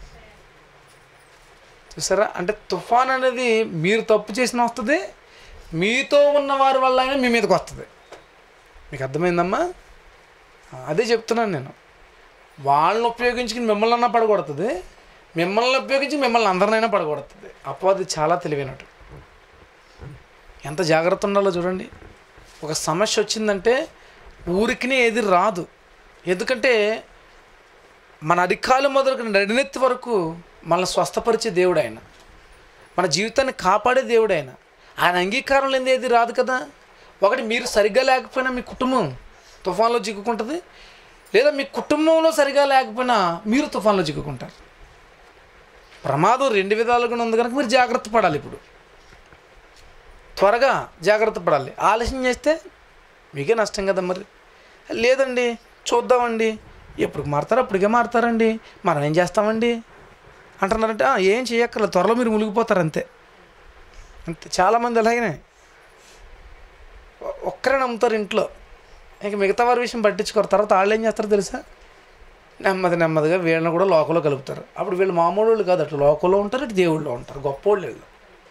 Speaker 1: చూసారా అంటే తుఫాన్ అనేది మీరు తప్పు చేసిన వస్తుంది మీతో ఉన్న వారి వల్ల అయినా మీ మీదకి వస్తుంది మీకు అర్థమైందమ్మా ఆ, అదే చెప్తున్నాను నేను వాళ్ళని ఉపయోగించుకుని మిమ్మల్ని అన్నా పడగొడుతుంది మిమ్మల్ని ఉపయోగించి మిమ్మల్ని అందరినైనా పడగొడుతుంది అపవాది చాలా తెలివైనట్టు ఎంత జాగ్రత్త ఉండాలో చూడండి ఒక సమస్య వచ్చిందంటే ఊరికినే ఏది రాదు ఎందుకంటే మన అధికాలు మొదలుకు నడినెత్తి వరకు మనల్ని స్వస్థపరిచే దేవుడు ఆయన మన జీవితాన్ని కాపాడే దేవుడు ఆయన ఆయన అంగీకారం లేనిది ఏది రాదు కదా ఒకటి మీరు సరిగ్గా లేకపోయినా మీ కుటుంబం తుఫాన్లో చిక్కుకుంటుంది లేదా మీ కుటుంబంలో సరిగా లేకపోయినా మీరు తుఫాన్లో చిక్కుకుంటారు ప్రమాదం రెండు విధాలుగా ఉంది కనుక మీరు జాగ్రత్త పడాలి ఇప్పుడు త్వరగా జాగ్రత్త పడాలి ఆలస్యం చేస్తే మీకే నష్టం కదా మరి లేదండి చూద్దామండి ఎప్పుడు మారుతారో అప్పటికే మారుతారండి మనం ఏం చేస్తామండి అంటున్నారంటే "ఆ, ఏం చేయక్కర్లేదు త్వరలో మీరు మునిగిపోతారు అంతే అంతే చాలామంది అలాగనే ఒ- ఒక్కరే నమ్ముతారు ఇంట్లో ఇంక మిగతా వారి విషయం పట్టించుకోరు తర్వాత వాళ్ళు ఏం చేస్తారో తెలుసా నెమ్మది నెమ్మదిగా వీళ్ళని కూడా లోకంలో కలుపుతారు అప్పుడు వీళ్ళు మామూలు వాళ్ళు కాదు అటు లోకంలో ఉంటారు ఇటు దేవుళ్ళు ఉంటారు గొప్ప వాళ్ళు వీళ్ళు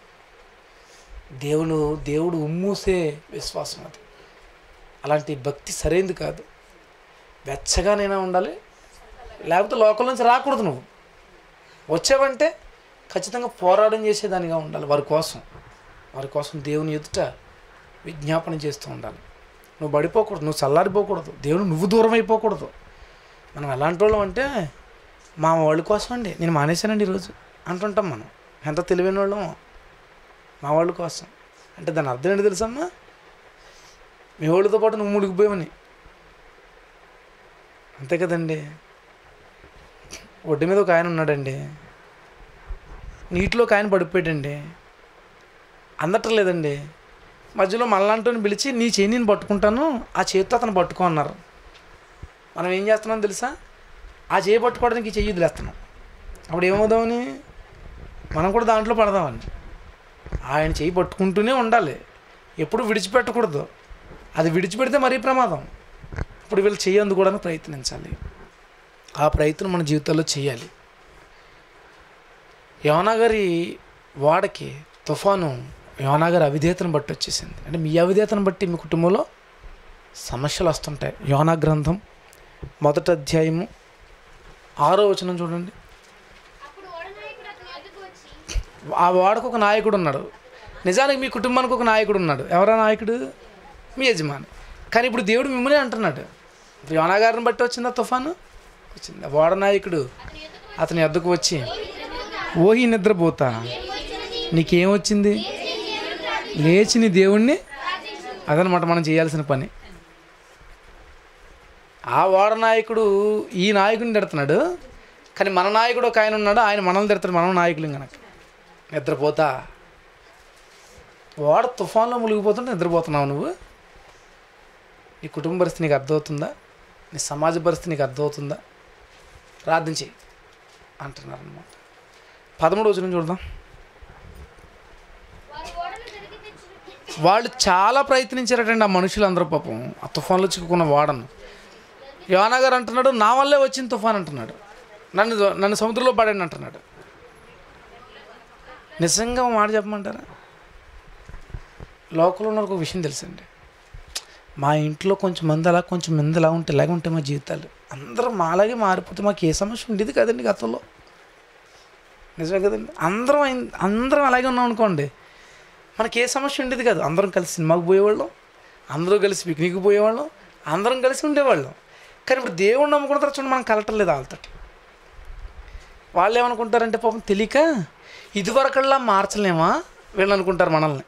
Speaker 1: దేవుడు దేవుడు ఉమ్మూసే విశ్వాసం అది అలాంటి భక్తి సరైనది కాదు వెచ్చగానైనా ఉండాలి లేకపోతే లోకల్ నుంచి రాకూడదు నువ్వు వచ్చావంటే ఖచ్చితంగా పోరాటం చేసేదానిగా ఉండాలి వారి కోసం వారి కోసం దేవుని ఎదుట విజ్ఞాపన చేస్తూ ఉండాలి నువ్వు పడిపోకూడదు నువ్వు చల్లారిపోకూడదు దేవుడు నువ్వు దూరం అయిపోకూడదు మనం ఎలాంటి వాళ్ళం అంటే మా వాళ్ళ కోసం అండి నేను మానేశానండి ఈరోజు అంటుంటాం మనం ఎంత తెలివైన వాళ్ళం మా వాళ్ళ కోసం అంటే దాని అర్థం ఏంటి తెలుసమ్మా మీ వాళ్ళతో పాటు నువ్వు మునిగిపోయావని అంతే కదండి ఒడ్డు మీద ఒక ఆయన ఉన్నాడండి నీటిలో ఒక ఆయన పడిపోయాడండి అందట్లేదండి మధ్యలో మళ్ళంటోని పిలిచి నీ చేయి నేను పట్టుకుంటాను ఆ చేతితో అతను పట్టుకో అన్నారు మనం ఏం చేస్తున్నాం తెలుసా ఆ చేయి పట్టుకోవడానికి ఈ చెయ్యి వదిలేస్తున్నాం అప్పుడు ఏమవుదామని మనం కూడా దాంట్లో పడదామని ఆయన చేయి పట్టుకుంటూనే ఉండాలి ఎప్పుడు విడిచిపెట్టకూడదు అది విడిచిపెడితే మరీ ప్రమాదం ఇప్పుడు వీళ్ళు చెయ్యి అందుకోవడానికి ప్రయత్నించాలి ఆ ప్రయత్నం మన జీవితంలో చేయాలి యోనా గారి వాడకి తుఫాను యోనా గారి అవిధేతను బట్టి వచ్చేసింది అంటే మీ అవిధేతను బట్టి మీ కుటుంబంలో సమస్యలు వస్తుంటాయి యోనా గ్రంథం మొదటి అధ్యాయము ఆరో వచనం చూడండి
Speaker 2: అప్పుడు ఓడనాయకుడు అతని వద్దకు వచ్చి
Speaker 1: ఆ వాడకు ఒక నాయకుడు ఉన్నాడు నిజానికి మీ కుటుంబానికి ఒక నాయకుడు ఉన్నాడు ఎవరా నాయకుడు మీ యజమాని కానీ ఇప్పుడు దేవుడు మిమ్మల్ని అంటున్నాడు ఇప్పుడు యోనా గారిని బట్టి వచ్చిందా తుఫాను వచ్చింది ఆ వాడ నాయకుడు అతని ఎద్దకు వచ్చి ఓహి నిద్రపోతా నీకేం వచ్చింది లేచి నీ దేవుణ్ణి అదనమాట మనం చేయాల్సిన పని ఆ వాడ నాయకుడు ఈ నాయకుడిని తిడుతున్నాడు కానీ మన నాయకుడు ఒక ఆయన ఉన్నాడు ఆయన మనల్ని తిడతాడు మనం నాయకులు కనుక నిద్రపోతా వాడ తుఫాన్లో మునిగిపోతుంటే నిద్రపోతున్నావు నువ్వు నీ కుటుంబ పరిస్థితి నీకు అర్థమవుతుందా నీ సమాజ పరిస్థితి నీకు అర్థమవుతుందా ప్రార్థన చెయ్యి అంటున్నారు అనమాట పదమూడు రోజులను చూద్దాం
Speaker 2: వారి ఓడను తిరిగి తెచ్చి
Speaker 1: వాళ్ళు చాలా ప్రయత్నించారటండి ఆ మనుషులు అందరూ పాపం ఆ తుఫాన్లో చిక్కుకున్న వాడను యోనా గారు అంటున్నాడు నా వల్లే వచ్చింది తుఫాన్ అంటున్నాడు నన్ను నన్ను సముద్రంలో పడండి అంటున్నాడు నిజంగా ఒక మాట చెప్పమంటారా లోకంలో ఉన్న ఒక విషయం తెలుసండి మా ఇంట్లో కొంచెం మంది అలా కొంచెం మంది అలా ఉంటే ఇలాగే ఉంటాయి మా జీవితాలు అందరం మాలాగే మారిపోతే మాకు ఏ సమస్య ఉండేది కదండి గతంలో నిజమే కదండి అందరం అయి- అందరం అలాగే ఉన్నాం అనుకోండి మనకి ఏ సమస్య ఉండేది కాదు అందరం కలిసి సినిమాకి పోయేవాళ్ళం అందరూ కలిసి పిక్నిక్కి పోయేవాళ్ళం అందరం కలిసి ఉండేవాళ్ళం కానీ ఇప్పుడు దేవుడు నమ్ముకున్న తర్వాత చూడండి మనం కలటం లేదు వాళ్ళతో
Speaker 3: వాళ్ళు ఏమనుకుంటారంటే పాపం తెలియక ఇదివరకల్లా మార్చలేమా వీళ్ళు అనుకుంటారు మనల్ని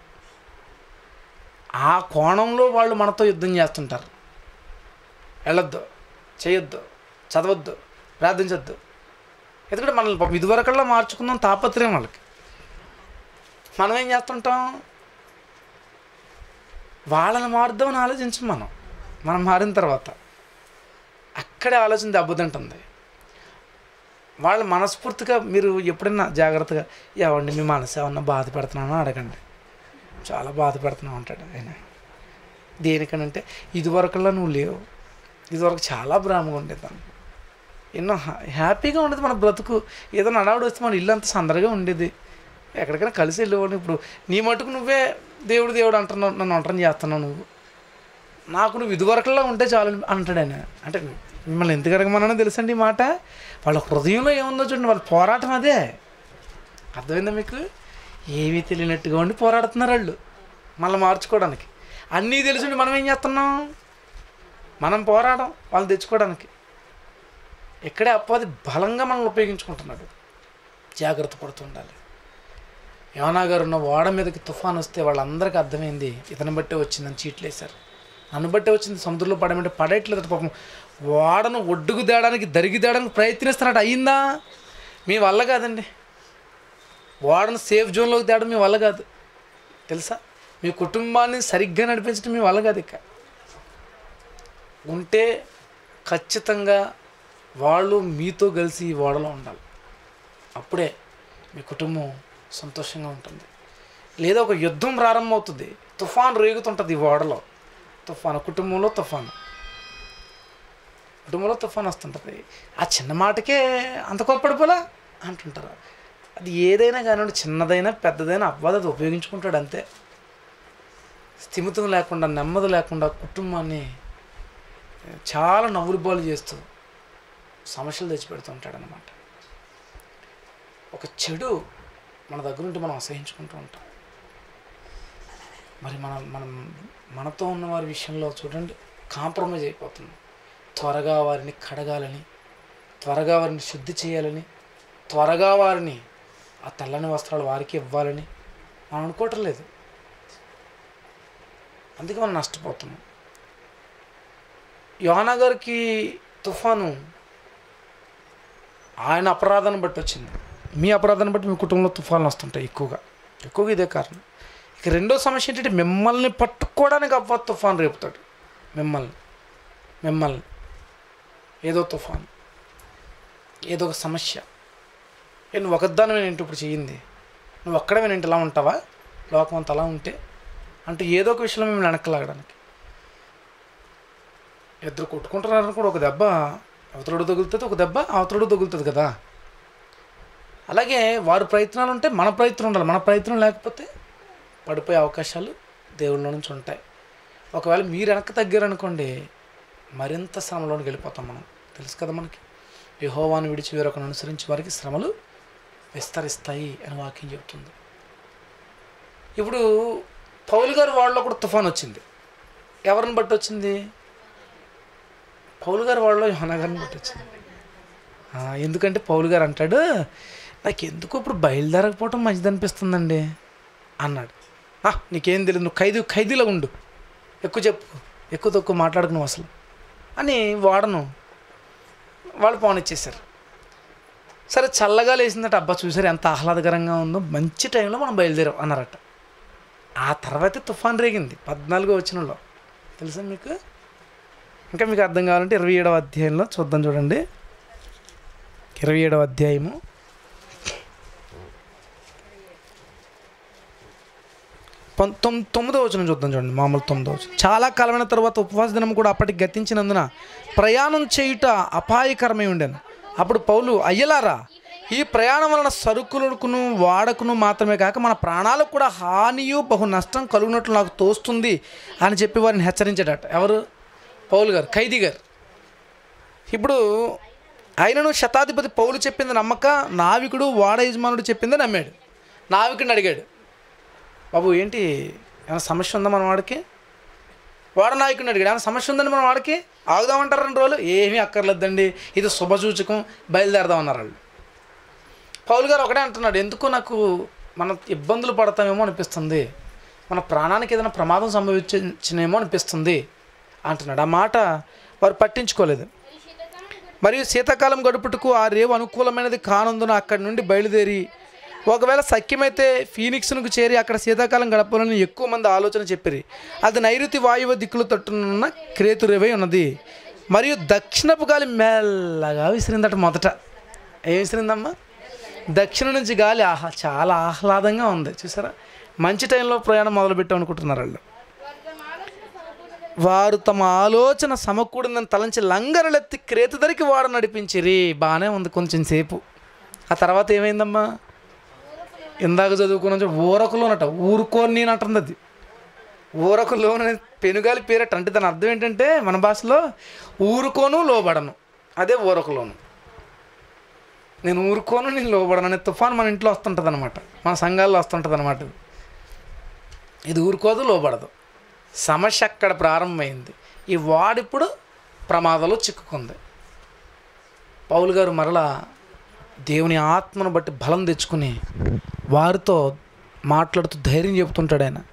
Speaker 3: ఆ కోణంలో వాళ్ళు మనతో యుద్ధం చేస్తుంటారు వెళ్ళొద్దు చేయొద్దు చదవద్దు ప్రార్థించొద్దు ఎందుకంటే మనల్ని పాపం ఇదివరకల్లా మార్చుకుందాం తాపత్రయం వాళ్ళకి మనం ఏం చేస్తుంటాం వాళ్ళని మారుద్దామని ఆలోచించం మనం మనం మారిన తర్వాత అక్కడే ఆలోచన దెబ్బతింటుంది వాళ్ళు మనస్ఫూర్తిగా మీరు ఎప్పుడైనా జాగ్రత్తగా ఏమండి మీ మనసు ఏమన్నా బాధ పెడుతున్నానో అడగండి చాలా బాధ పెడుతున్నావు అంటాడు ఆయన దేనికనంటే ఇదివరకులా నువ్వు లేవు ఇదివరకు చాలా భ్రామగా ఉండేదాన్ని ఎన్నో హ్యా- హ్యాపీగా ఉండేది మన బ్రతుకు ఏదైనా అడావుడు వస్తే మన ఇల్లు అంత సందడిగా ఉండేది ఎక్కడికైనా కలిసి వెళ్ళేవాడిని ఇప్పుడు నీ మటుకు నువ్వే దేవుడు దేవుడు అంటున్నావు నన్ను ఒంటరిని చేస్తున్నావు నువ్వు నాకు నువ్వు ఇదివరకులా ఉంటే చాలు అంటాడు ఆయన అంటే మిమ్మల్ని ఎందుకు అడగమన్నా తెలుసండి ఈ మాట వాళ్ళ హృదయంలో ఏముందో చూడండి వాళ్ళ పోరాటం అదే అర్థమైందా మీకు ఏమీ తెలియనట్టుగా ఉండి పోరాడుతున్నారు వాళ్ళు మళ్ళీ మార్చుకోవడానికి అన్నీ తెలుసుండి మనం ఏం చేస్తున్నాం మనం పోరాడం వాళ్ళు తెచ్చుకోవడానికి ఇక్కడే అప్పది బలంగా మనల్ని ఉపయోగించుకుంటున్నాడు జాగ్రత్త పడుతూ ఉండాలి యోనా గారు ఉన్న ఓడ మీదకి తుఫాన్ వస్తే వాళ్ళందరికీ అర్థమైంది ఇతని బట్టే వచ్చిందని చీట్లు వేశారు నన్ను బట్టే వచ్చింది సముద్రంలో పడమంటే పడేయట్లేదు పాపం ఓడను ఒడ్డుకు తేడానికి దరిగి తేడానికి ప్రయత్నిస్తున్నట్టు అయిందా మీ వల్ల కాదండి ఓడను సేఫ్ జోన్లోకి తేవడం మీ వల్ల కాదు తెలుసా మీ కుటుంబాన్ని సరిగ్గా నడిపించడం మీ వల్ల కాదు ఇక ఉంటే ఖచ్చితంగా వాళ్ళు మీతో కలిసి ఈ ఓడలో ఉండాలి అప్పుడే మీ కుటుంబం సంతోషంగా ఉంటుంది లేదా ఒక యుద్ధం ప్రారంభమవుతుంది తుఫాన్ రేగుతుంటుంది ఈ ఓడలో తుఫాను కుటుంబంలో తుఫాను కుటుంబంలో తుఫాన్ వస్తుంటుంది ఆ చిన్న మాటకే అంత కోప్పడిపోలా అంటుంటారు అది ఏదైనా కానివ్వండి చిన్నదైనా పెద్దదైనా అవ్వదు అది ఉపయోగించుకుంటాడు అంతే స్థిమితం లేకుండా నెమ్మది లేకుండా కుటుంబాన్ని చాలా నవ్వులు బాలు చేస్తూ సమస్యలు తెచ్చిపెడుతుంటాడు అనమాట ఒక చెడు మన దగ్గర ఉంటే మనం అసహించుకుంటూ ఉంటాం మరి మనం మనం మనతో ఉన్న వారి విషయంలో చూడండి కాంప్రమైజ్ అయిపోతున్నాం త్వరగా వారిని కడగాలని త్వరగా వారిని శుద్ధి చేయాలని త్వరగా వారిని ఆ తెల్లని వస్త్రాలు వారికి ఇవ్వాలని మనం అనుకోవటం లేదు అందుకే మనం నష్టపోతున్నాం యోనా గారికి తుఫాను ఆయన అపరాధాన్ని బట్టి వచ్చింది మీ అపరాధాన్ని బట్టి మీ కుటుంబంలో తుఫాన్లు వస్తుంటాయి ఎక్కువగా ఎక్కువగా ఇదే కారణం ఇక రెండో సమస్య ఏంటంటే మిమ్మల్ని పట్టుకోవడానికి అవ్వ తుఫాన్ రేపుతాడు మిమ్మల్ని మిమ్మల్ని ఏదో తుఫాన్ ఏదో ఒక సమస్య ఏ నువ్వు ఒకదాని ఏంటి ఇప్పుడు చెయ్యింది నువ్వు ఒక్కడే ఏంటి ఇలా ఉంటావా లోకం అంత అలా ఉంటే అంటే ఏదో ఒక విషయంలో మేము వెనక్కి ఇద్దరు కొట్టుకుంటున్నారు కూడా ఒక దెబ్బ అవతరుడు తగులుతుంది ఒక దెబ్బ అవతరుడు తగులుతుంది కదా అలాగే వారి ప్రయత్నాలు ఉంటే మన ప్రయత్నం ఉండాలి మన ప్రయత్నం లేకపోతే పడిపోయే అవకాశాలు దేవుళ్ళ నుంచి ఉంటాయి ఒకవేళ మీరు వెనక్కి తగ్గారనుకోండి మరింత శ్రమలోనికి వెళ్ళిపోతాం మనం తెలుసు కదా మనకి యహోవాను విడిచి వేరొకను అనుసరించి వారికి శ్రమలు విస్తరిస్తాయి అని వాక్యం చెబుతుంది ఇప్పుడు పౌలు గారు వాళ్ళలో కూడా తుఫాన్ వచ్చింది ఎవరిని బట్టి వచ్చింది పౌలు గారు వాళ్ళలో యోనా గారిని బట్టి వచ్చింది ఆ, ఎందుకంటే పౌలు గారు అంటాడు నాకు ఎందుకు ఇప్పుడు బయలుదేరకపోవటం మంచిది అనిపిస్తుందండి అన్నాడు "ఆ, నీకేం తెలియదు నువ్వు ఖైదీ ఖైదీలో ఉండు ఎక్కువ చెప్పు ఎక్కువ తక్కువ మాట్లాడకు నువ్వు అసలు అని వాడను వాళ్ళు పోనిచ్చేశారు సరే చల్లగా లేచిందట అబ్బా చూసారు ఎంత ఆహ్లాదకరంగా ఉందో మంచి టైంలో మనం బయలుదేరాం అన్నారట ఆ తర్వాతే తుఫాన్ రేగింది పద్నాలుగో వచ్చినలో తెలుసా మీకు ఇంకా మీకు అర్థం కావాలంటే ఇరవై ఏడవ అధ్యాయంలో చూద్దాం చూడండి ఇరవై ఏడవ అధ్యాయము పం- తొమ్- తొమ్మిదో వచనం చూద్దాం చూడండి మామూలు తొమ్మిదో వచనం చాలా కాలమైన తర్వాత ఉపవాస దినం కూడా అప్పటికి గతించినందున ప్రయాణం చేయుట అపాయకరమై ఉండెను అప్పుడు పౌలు అయ్యలారా ఈ ప్రయాణం వలన సరుకులకును వాడకును మాత్రమే కాక మన ప్రాణాలకు కూడా హానియు బహు నష్టం కలుగునట్లు నాకు తోస్తుంది అని చెప్పి వారిని హెచ్చరించాడట ఎవరు పౌలు గారు ఖైదీ గారు ఇప్పుడు ఆయనను శతాధిపతి పౌలు చెప్పింది నమ్మక నావికుడు వాడ యజమానుడు చెప్పింది నమ్మాడు నావికుడిని అడిగాడు బాబు ఏంటి ఏమైనా సమస్య ఉందా మన వాడికి వాడ నాయకుడిని అడిగాడు ఏమైనా సమస్య ఉందండి మన వాడికి ఆగుదామంటారు రెండు రోజులు ఏమీ అక్కర్లేదండి ఇది శుభసూచకం బయలుదేరదాం అన్నారు వాళ్ళు పౌలు గారు ఒకటే అంటున్నాడు ఎందుకో నాకు మన ఇబ్బందులు పడతామేమో అనిపిస్తుంది మన ప్రాణానికి ఏదైనా ప్రమాదం సంభవించినేమో అనిపిస్తుంది అంటున్నాడు ఆ మాట వారు పట్టించుకోలేదు మరియు శీతాకాలం గడుపుటకు ఆ రేవు అనుకూలమైనది కానందున అక్కడి నుండి బయలుదేరి ఒకవేళ సఖ్యమైతే ఫీనిక్స్ను చేరి అక్కడ శీతాకాలం గడపాలని ఎక్కువ మంది ఆలోచన చెప్పిరి అది నైరుతి వాయువు దిక్కులు తట్టునున్న క్రేతు రేవై ఉన్నది మరియు దక్షిణపు గాలి మెల్లగా విసిరిందట మొదట ఏం విసిరిందమ్మా దక్షిణ నుంచి గాలి ఆహా చాలా ఆహ్లాదంగా ఉంది చూసారా మంచి టైంలో ప్రయాణం మొదలుపెట్టాం అనుకుంటున్నారు వాళ్ళు వారు తమ ఆలోచన సమకూడిందని తలంచి లంగరలెత్తి క్రేతు ధరికి వాడ నడిపించిరి బాగానే ఉంది కొంచెం సేపు ఆ తర్వాత ఏమైందమ్మా ఇందాక చదువుకున్న చోట ఊరకులోనట ఊరుకోని నేను అంటుంది అది ఊరకులోన పెనుగాలి పేరట అంటే దాని అర్థం ఏంటంటే మన భాషలో ఊరుకోను లోబడను అదే ఊరకులోను నేను ఊరుకోను నేను లోబడను అనే తుఫాన్ మన ఇంట్లో వస్తుంటుంది అనమాట మన సంఘాల్లో వస్తుంటుంది అనమాట ఇది ఊరుకోదు లోబడదు సమస్య అక్కడ ప్రారంభమైంది ఈ వాడిప్పుడు ప్రమాదంలో చిక్కుకుంది పౌలు గారు మరలా దేవుని ఆత్మను బట్టి బలం తెచ్చుకుని వారితో మాట్లాడుతూ ధైర్యం చెబుతుంటాడు ఆయన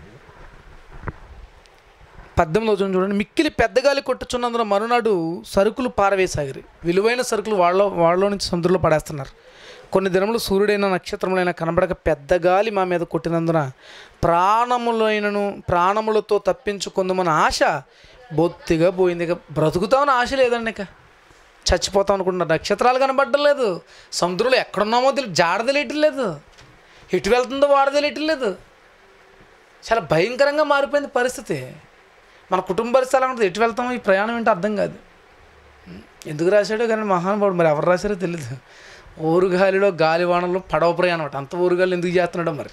Speaker 3: పద్దెనిమిది వచ్చిన చూడండి మిక్కిలి పెద్దగాలి కొట్టుచున్నందున మరునాడు సరుకులు పారవేసాగిరి విలువైన సరుకులు వాళ్ళ వాళ్ళలో నుంచి సముద్రంలో పడేస్తున్నారు కొన్ని దినములు సూర్యుడైన నక్షత్రములైన కనబడక పెద్ద గాలి మా మీద కొట్టినందున ప్రాణములైనను ప్రాణములతో తప్పించుకుందామన్న ఆశ బొత్తిగా పోయింది ఇక బ్రతుకుతామని ఆశ లేదండి ఇక చచ్చిపోతాం అనుకుంటున్నారు నక్షత్రాలు కనబడడం లేదు సముద్రంలో ఎక్కడున్నామో తెలియదు జాడ తెలియటం లేదు ఎటు వెళ్తుందో వాడ తెలియటం లేదు చాలా భయంకరంగా మారిపోయింది పరిస్థితి మన కుటుంబ పరిస్థితి ఎలా ఉంటుంది ఎటు వెళ్తామో ఈ ప్రయాణం ఏంటో అర్థం కాదు ఎందుకు రాశాడో కానీ మహానుభావుడు మరి ఎవరు రాశారో తెలియదు ఊరుగాలిలో గాలివానలో పడవ ప్రయాణం అట అంత ఊరుగాలి ఎందుకు చేస్తున్నాడో మరి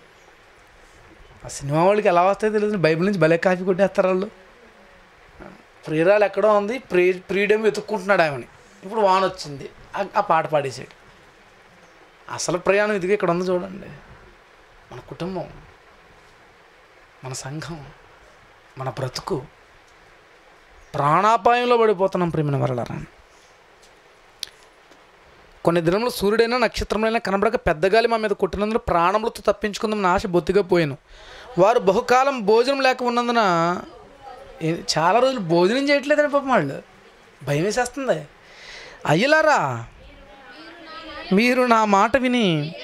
Speaker 3: ఆ సినిమా వాళ్ళకి ఎలా వస్తాయో తెలియదు బైబిల్ నుంచి భలే కాఫీ కొట్టేస్తారు వాళ్ళు ప్రియురాలు ఎక్కడో ఉంది ప్రీ ప్రీడమ్ వెతుక్కుంటున్నాడు ఆమెని ఇప్పుడు వాన వచ్చింది ఆ- ఆ పాట పాడేసాడు అసలు ప్రయాణం ఇదిగా ఇక్కడ ఉంది చూడండి మన కుటుంబం మన సంఘం మన బ్రతుకు ప్రాణాపాయంలో పడిపోతున్నాం ప్రేమిన వరలరా కొన్ని దినములు సూర్యుడైనా నక్షత్రములైనా కనబడక పెద్దగాలి మా మీద కొట్టినందున ప్రాణములతో తప్పించుకుందాం ఆశ బొత్తిగా పోయాను వారు బహుకాలం భోజనం లేక ఉన్నందున ఏ- చాలా రోజులు భోజనం చేయట్లేదని పాపం వాళ్ళు భయం వేసేస్తుంది అయ్యలారా మీరు నా మాట విని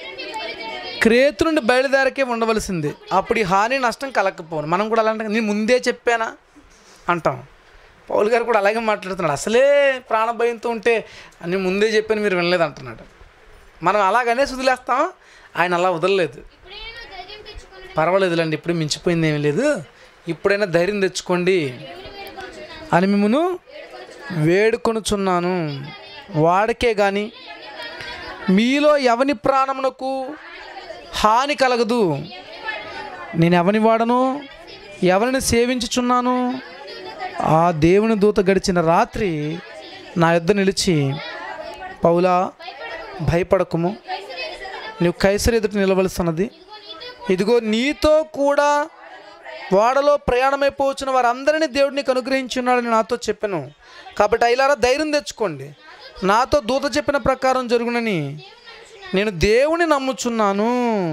Speaker 3: క్రేతు నుండి బయలుదేరకే ఉండవలసింది అప్పుడు ఈ హాని నష్టం కలగకపోను మనం కూడా అలాంటి నేను ముందే చెప్పానా అంటాం పౌల్ గారు కూడా అలాగే మాట్లాడుతున్నాడు అసలే ప్రాణ భయంతో ఉంటే అని ముందే చెప్పాను మీరు వినలేదు అంటున్నాడు మనం అలాగనే వదిలేస్తాం ఆయన అలా వదలలేదు
Speaker 2: ఇప్పుడైనా ధైర్యం తెచ్చుకుని
Speaker 3: పర్వాలేదులేండి ఇప్పుడు మించిపోయింది ఏమీ లేదు ఇప్పుడైనా ధైర్యం తెచ్చుకోండి అని మిమ్మను వేడుకొనుచున్నాను వాడికే కానీ మీలో ఎవని ప్రాణమునకు హాని కలగదు నేను ఎవని వాడను ఎవరిని సేవించుచున్నాను ఆ దేవుని దూత గడిచిన రాత్రి నా యొద్ద నిలిచి పౌలా భయపడకుము నువ్వు కైసరి ఎదుట నిలవలసినది ఇదిగో నీతో కూడా వాడలో ప్రయాణమైపోవచ్చిన వారందరినీ దేవుడు నీకు అనుగ్రహించున్నాడని నాతో చెప్పాను కాబట్టి అయిలారా ధైర్యం తెచ్చుకోండి నాతో దూత చెప్పిన ప్రకారం జరుగునని నేను దేవుని నమ్ముచున్నాను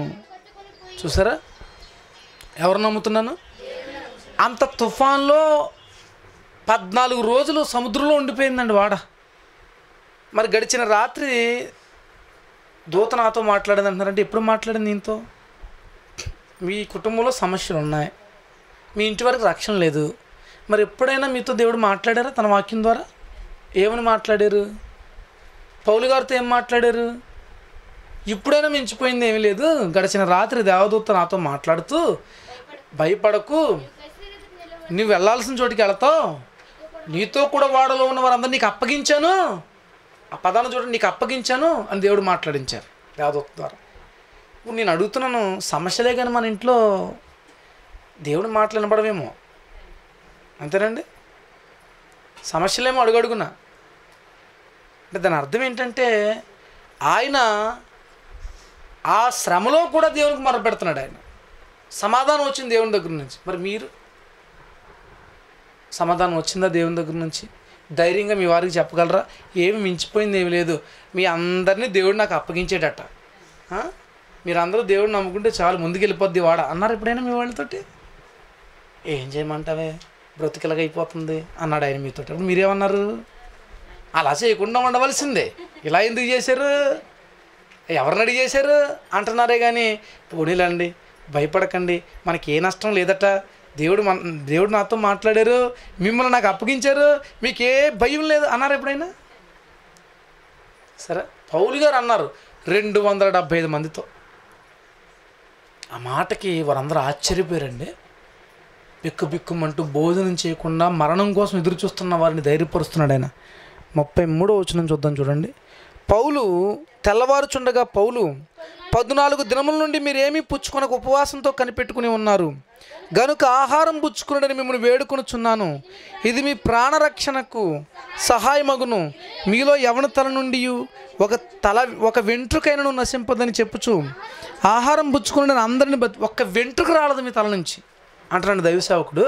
Speaker 3: చూసారా ఎవరు నమ్ముతున్నాను అంత తుఫాన్లో పద్నాలుగు రోజులు సముద్రంలో ఉండిపోయిందండి వాడ మరి గడిచిన రాత్రి దూత నాతో మాట్లాడింది అంటున్నారంటే ఎప్పుడు మాట్లాడింది దీంతో మీ కుటుంబంలో సమస్యలు ఉన్నాయి మీ ఇంటి వరకు రక్షణ లేదు మరి ఎప్పుడైనా మీతో దేవుడు మాట్లాడారా తన వాక్యం ద్వారా ఏమని మాట్లాడారు పౌలు గారితో ఏం మాట్లాడారు ఇప్పుడైనా మించిపోయింది ఏమీ లేదు గడిచిన రాత్రి దేవదూత నాతో మాట్లాడుతూ భయపడకు నువ్వు వెళ్ళాల్సిన చోటికి వెళతావు నీతో కూడా వాడలో ఉన్న వారందరూ నీకు అప్పగించాను ఆ పదాన్ని చూడండి నీకు అప్పగించాను అని దేవుడు మాట్లాడించారు దేవదూత ద్వారా ఇప్పుడు నేను అడుగుతున్నాను సమస్యలే కానీ మన ఇంట్లో దేవుడి మాటలు వినపడవేమో అంతేనండి సమస్యలేమో అడుగడుగునా అంటే దాని అర్థం ఏంటంటే ఆయన ఆ శ్రమలో కూడా దేవునికి మొరపెడుతున్నాడు ఆయన సమాధానం వచ్చింది దేవుని దగ్గర నుంచి మరి మీరు సమాధానం వచ్చిందా దేవుని దగ్గర నుంచి ధైర్యంగా మీ వారికి చెప్పగలరా ఏమి మించిపోయింది ఏమి లేదు మీ అందరినీ దేవుడు నాకు అప్పగించేటట ఆ? మీరందరూ దేవుడు నమ్ముకుంటే చాలు ముందుకు వెళ్ళిపోద్ది వాడ అన్నారు ఎప్పుడైనా మీ వాళ్ళతోటి ఏం చేయమంటావే బ్రతికలగా అయిపోతుంది అన్నాడు ఆయన మీతో అప్పుడు మీరేమన్నారు అలా చేయకుండా ఉండవలసిందే ఇలా ఎందుకు చేశారు ఎవరిని అడిగి చేశారు అంటున్నారే కానీ పోనీలండి భయపడకండి మనకి ఏ నష్టం లేదట దేవుడు మన దేవుడు నాతో మాట్లాడారు మిమ్మల్ని నాకు అప్పగించారు మీకు ఏ భయం లేదు అన్నారు ఎప్పుడైనా సరే పౌలు గారు అన్నారు రెండు వందల డెబ్భై ఐదు మందితో ఆ మాటకి వారందరూ ఆశ్చర్యపోయారండి బిక్కు బిక్కుమంటూ భోజనం చేయకుండా మరణం కోసం ఎదురు చూస్తున్న వారిని ధైర్యపరుస్తున్నాడు ఆయన ముప్పై మూడో వచనం చూద్దాం చూడండి పౌలు తెల్లవారుచుండగా పౌలు పద్నాలుగు దినముల నుండి మీరేమీ పుచ్చుకొనక ఉపవాసంతో కనిపెట్టుకుని ఉన్నారు గనుక ఆహారం పుచ్చుకునడని మిమ్మల్ని వేడుకొనుచున్నాను ఇది మీ ప్రాణరక్షణకు సహాయమగును మీలో ఎవరి తల నుండి ఒక తల ఒక వెంట్రుకైనను నశింపదని చెప్పుచు ఆహారం పుచ్చుకుని అందరిని బతి ఒక్క వెంట్రుక రాలదు మీ తల నుంచి అంటున్నాడు దైవ సేవకుడు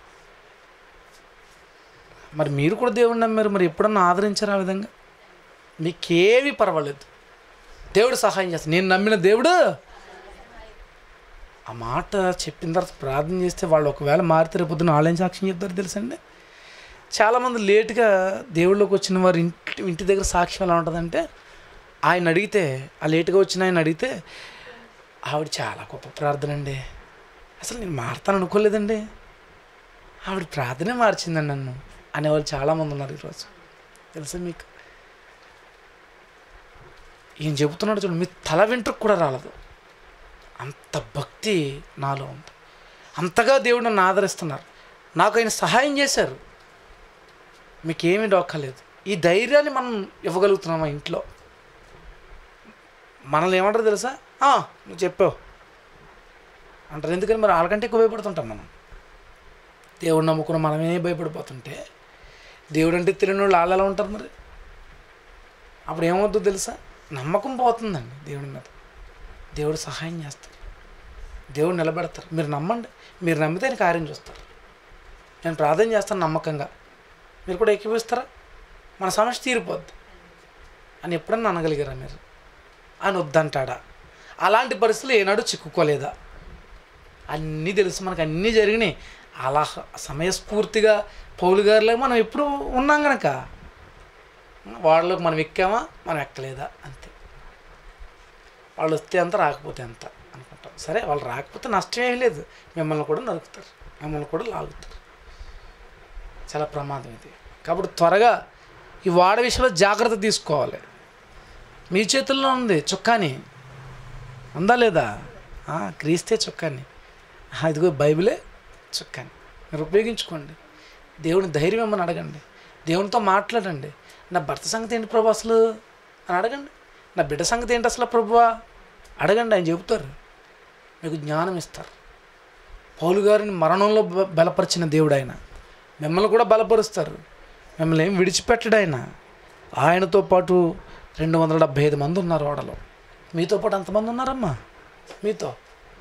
Speaker 3: మరి మీరు కూడా దేవుడిని నమ్మారు మరి ఎప్పుడన్నా ఆదరించారు ఆ విధంగా మీకేవి పర్వాలేదు దేవుడు సహాయం చేస్తాడు నేను నమ్మిన దేవుడు ఆ మాట చెప్పిన తర్వాత ప్రార్థన చేస్తే వాళ్ళు ఒకవేళ మారితే రేపు పొద్దున ఆలయం సాక్ష్యం చెప్తారు తెలుసండి చాలామంది లేటుగా దేవుళ్ళలోకి వచ్చిన వారు ఇంటి ఇంటి దగ్గర సాక్ష్యం ఎలా ఉంటుందంటే ఆయన అడిగితే ఆ లేటుగా వచ్చిన ఆయన అడిగితే ఆవిడ చాలా గొప్ప ప్రార్థన అండి అసలు నేను మారుతాను అనుకోలేదండి ఆవిడ ప్రార్థనే మార్చిందండి నన్ను అనేవాళ్ళు చాలామంది ఉన్నారు ఈరోజు తెలుసా మీకు ఈయన చెబుతున్నాడు చూడండి మీ తల వెంట్రుకు కూడా రాలదు అంత భక్తి నాలో ఉంది అంతగా దేవుడు నన్ను ఆదరిస్తున్నారు నాకు ఆయన సహాయం చేశారు మీకేమీ డొక్కలేదు ఈ ధైర్యాన్ని మనం ఇవ్వగలుగుతున్నామా ఇంట్లో మనల్ని ఏమంటారు తెలుసా "ఆ, నువ్వు చెప్పావు అంటారు ఎందుకని మరి వాళ్ళకంటే ఎక్కువ భయపడుతుంటాం మనం దేవుడు నమ్ముకున్న మనమే భయపడిపోతుంటే దేవుడు అంటే తెలియని వాళ్ళు వాళ్ళు ఎలా ఉంటారు మరి అప్పుడు ఏమవుతుందో తెలుసా నమ్మకం పోతుందండి దేవుడి మీద దేవుడు సహాయం చేస్తారు దేవుడు నిలబెడతారు మీరు నమ్మండి మీరు నమ్మితే ఆయన కార్యం చూస్తారు నేను ప్రార్థన చేస్తాను నమ్మకంగా మీరు కూడా ఎక్కిపిస్తారా మన సమస్య తీరిపోద్ది అని ఎప్పుడన్నా అనగలిగారా మీరు అని వద్దంటాడా అలాంటి పరిస్థితులు ఏనాడు చిక్కుకోలేదా అన్నీ తెలుసు మనకు అన్నీ జరిగినాయి అలా సమయస్ఫూర్తిగా పౌలు గారిలో మనం ఎప్పుడు ఉన్నాం కనుక వాళ్ళలోకి మనం ఎక్కామా మనం ఎక్కలేదా అంతే వాళ్ళు వస్తే అంత రాకపోతే అంత అనుకుంటాం సరే వాళ్ళు రాకపోతే నష్టం ఏం లేదు మిమ్మల్ని కూడా నరుకుతారు మిమ్మల్ని కూడా లాగుతారు చాలా ప్రమాదం ఇది కాబట్టి త్వరగా ఈ వాడ విషయంలో జాగ్రత్త తీసుకోవాలి మీ చేతుల్లో ఉంది చుక్కాని ఉందా లేదా ఆ, క్రీస్తే చుక్కాని ఆ, ఇదిగో బైబిలే చుక్కాని మీరు ఉపయోగించుకోండి దేవుని ధైర్యం ఏమని అడగండి దేవునితో మాట్లాడండి నా భర్త సంగతి ఏంటి ప్రభు అసలు అని అడగండి నా బిడ్డ సంగతి ఏంటి అసలు ప్రభువా అడగండి ఆయన చెబుతారు మీకు జ్ఞానం ఇస్తారు పౌలు గారిని మరణంలో బ- బలపరిచిన దేవుడు ఆయన మిమ్మల్ని కూడా బలపరుస్తారు మిమ్మల్ని ఏం విడిచిపెట్టడు ఆయన ఆయనతో పాటు రెండు వందల డెబ్భై ఐదు మంది ఉన్నారు ఓడలో మీతో పాటు అంతమంది ఉన్నారమ్మా మీతో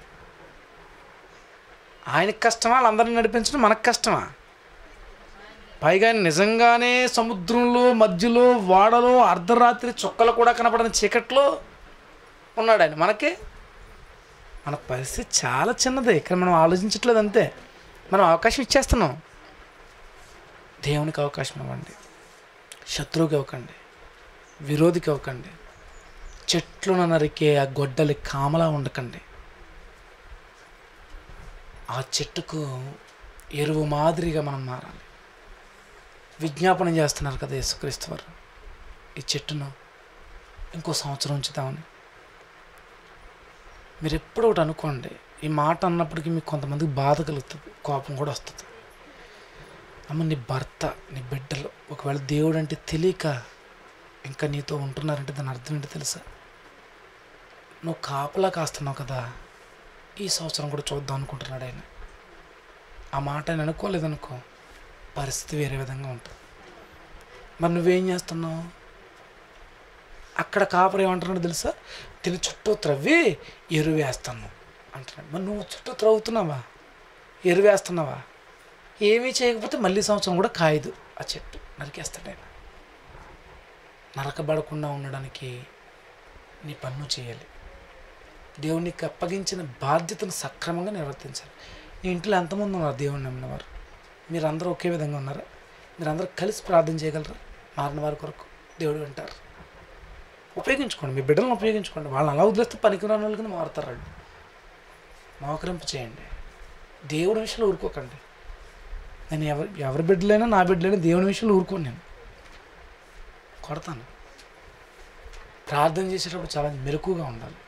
Speaker 3: ఆయనకి కష్టమా వాళ్ళందరినీ నడిపించడం మనకు కష్టమా పైగా నిజంగానే సముద్రంలో మధ్యలో వాడలో అర్ధరాత్రి చుక్కలు కూడా కనపడని చీకట్లో ఉన్నాడు ఆయన మనకే మన పరిస్థితి చాలా చిన్నదే ఇక్కడ మనం ఆలోచించట్లేదు అంతే మనం అవకాశం ఇచ్చేస్తున్నాం దేవునికి అవకాశం ఇవ్వండి శత్రువుకి ఇవ్వకండి విరోధికి ఇవ్వకండి చెట్లను నరికే ఆ గొడ్డలి కామలా ఉండకండి ఆ చెట్టుకు ఎరువు మాదిరిగా మనం మారాలి విజ్ఞాపనం చేస్తున్నారు కదా యేసుక్రీస్తు వారు ఈ చెట్టును ఇంకో సంవత్సరం ఉంచుతామని మీరు ఎప్పుడు ఒకటి అనుకోండి ఈ మాట అన్నప్పటికీ మీకు కొంతమందికి బాధ కలుగుతుంది కోపం కూడా వస్తుంది అమ్మ నీ భర్త నీ బిడ్డలు ఒకవేళ దేవుడు అంటే తెలియక ఇంకా నీతో ఉంటున్నారంటే దాని అర్థం ఏంటో తెలుసా నువ్వు కాపలా కాస్తున్నావు కదా ఈ సంవత్సరం కూడా చూద్దాం అనుకుంటున్నాడు ఆయన ఆ మాట ఆయన అనుకోలేదనుకో పరిస్థితి వేరే విధంగా ఉంటుంది మరి నువ్వేం చేస్తున్నావు అక్కడ కాపరి ఏమంటున్నాడు తెలుసా దీని చుట్టూ త్రవ్వి ఎరువు వేస్తాను అంటున్నాడు మరి నువ్వు చుట్టూ త్రవ్వుతున్నావా ఎరువు వేస్తున్నావా ఏమీ చేయకపోతే మళ్ళీ సంవత్సరం కూడా కాయదు ఆ చెట్టు నరికేస్తాడు ఆయన నరకబడకుండా ఉండడానికి నీ పన్ను చేయాలి దేవునికి అప్పగించిన బాధ్యతను సక్రమంగా నిర్వర్తించాలి నీ ఇంట్లో ఎంతమంది ఉన్నారు దేవుని నమ్మినవారు మీరందరూ ఒకే విధంగా ఉన్నారా మీరందరూ కలిసి ప్రార్థన చేయగలరా మారిన వారి కొరకు దేవుడు వింటారు ఉపయోగించుకోండి మీ బిడ్డలను ఉపయోగించుకోండి వాళ్ళని అలా వదిలేస్తే పనికిరాని వాళ్ళకి మారుతారు వాళ్ళు మోకరింపు చేయండి దేవుడి విషయంలో ఊరుకోకండి నేను ఎవరి ఎవరి బిడ్డలైనా నా బిడ్డలైనా దేవుని విషయంలో ఊరుకోను నేను కొడతాను ప్రార్థన చేసేటప్పుడు చాలా మెలకుగా ఉండాలి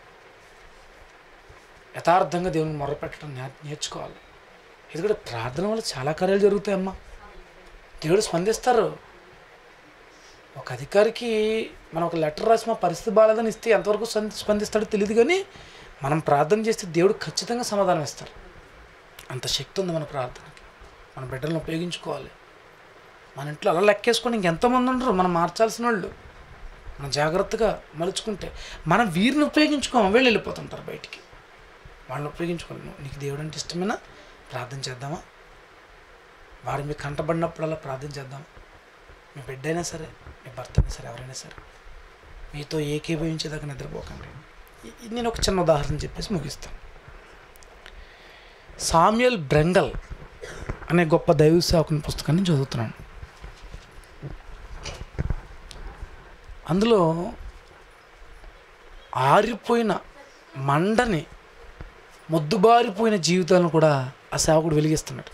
Speaker 3: యథార్థంగా దేవుని మొరపెట్టడం నే- నేర్చుకోవాలి ఎందుకంటే ప్రార్థన వల్ల చాలా కార్యాలు జరుగుతాయమ్మా దేవుడు స్పందిస్తారు ఒక అధికారికి మనం ఒక లెటర్ రాసి మా పరిస్థితి బాగాలేదని ఇస్తే ఎంతవరకు స్పంది- స్పందిస్తాడో తెలియదు కానీ మనం ప్రార్థన చేస్తే దేవుడు ఖచ్చితంగా సమాధానం ఇస్తారు అంత శక్తి ఉంది మన ప్రార్థనకి మన బిడ్డలను ఉపయోగించుకోవాలి మన ఇంట్లో అలా లెక్కేసుకొని ఇంకెంతమంది ఉండరు మనం మార్చాల్సిన వాళ్ళు మనం జాగ్రత్తగా మలుచుకుంటే మనం వీరిని ఉపయోగించుకోము వెళ్ళి వెళ్ళిపోతుంటారు బయటికి వాళ్ళని ఉపయోగించుకోవాలి నువ్వు- నీకు దేవుడు అంటే ఇష్టమైనా ప్రార్థన చేద్దామా వాడు మీకు కంటబడినప్పుడల్లా ప్రార్థన చేద్దాం మీ బిడ్డ అయినా సరే మీ భర్త అయినా సరే ఎవరైనా సరే మీతో ఏకీభవించేదాకా నిద్రపోకండి ఇ- ఇది నేను ఒక చిన్న ఉదాహరణ చెప్పేసి ముగిస్తాను సామ్యుయల్ బ్రెంగల్ అనే గొప్ప దైవ సేవకుని పుస్తకాన్ని చదువుతున్నాను అందులో ఆరిపోయిన మండని మొద్దుబారిపోయిన జీవితాలను కూడా ఆ సేవకుడు వెలిగిస్తున్నాడు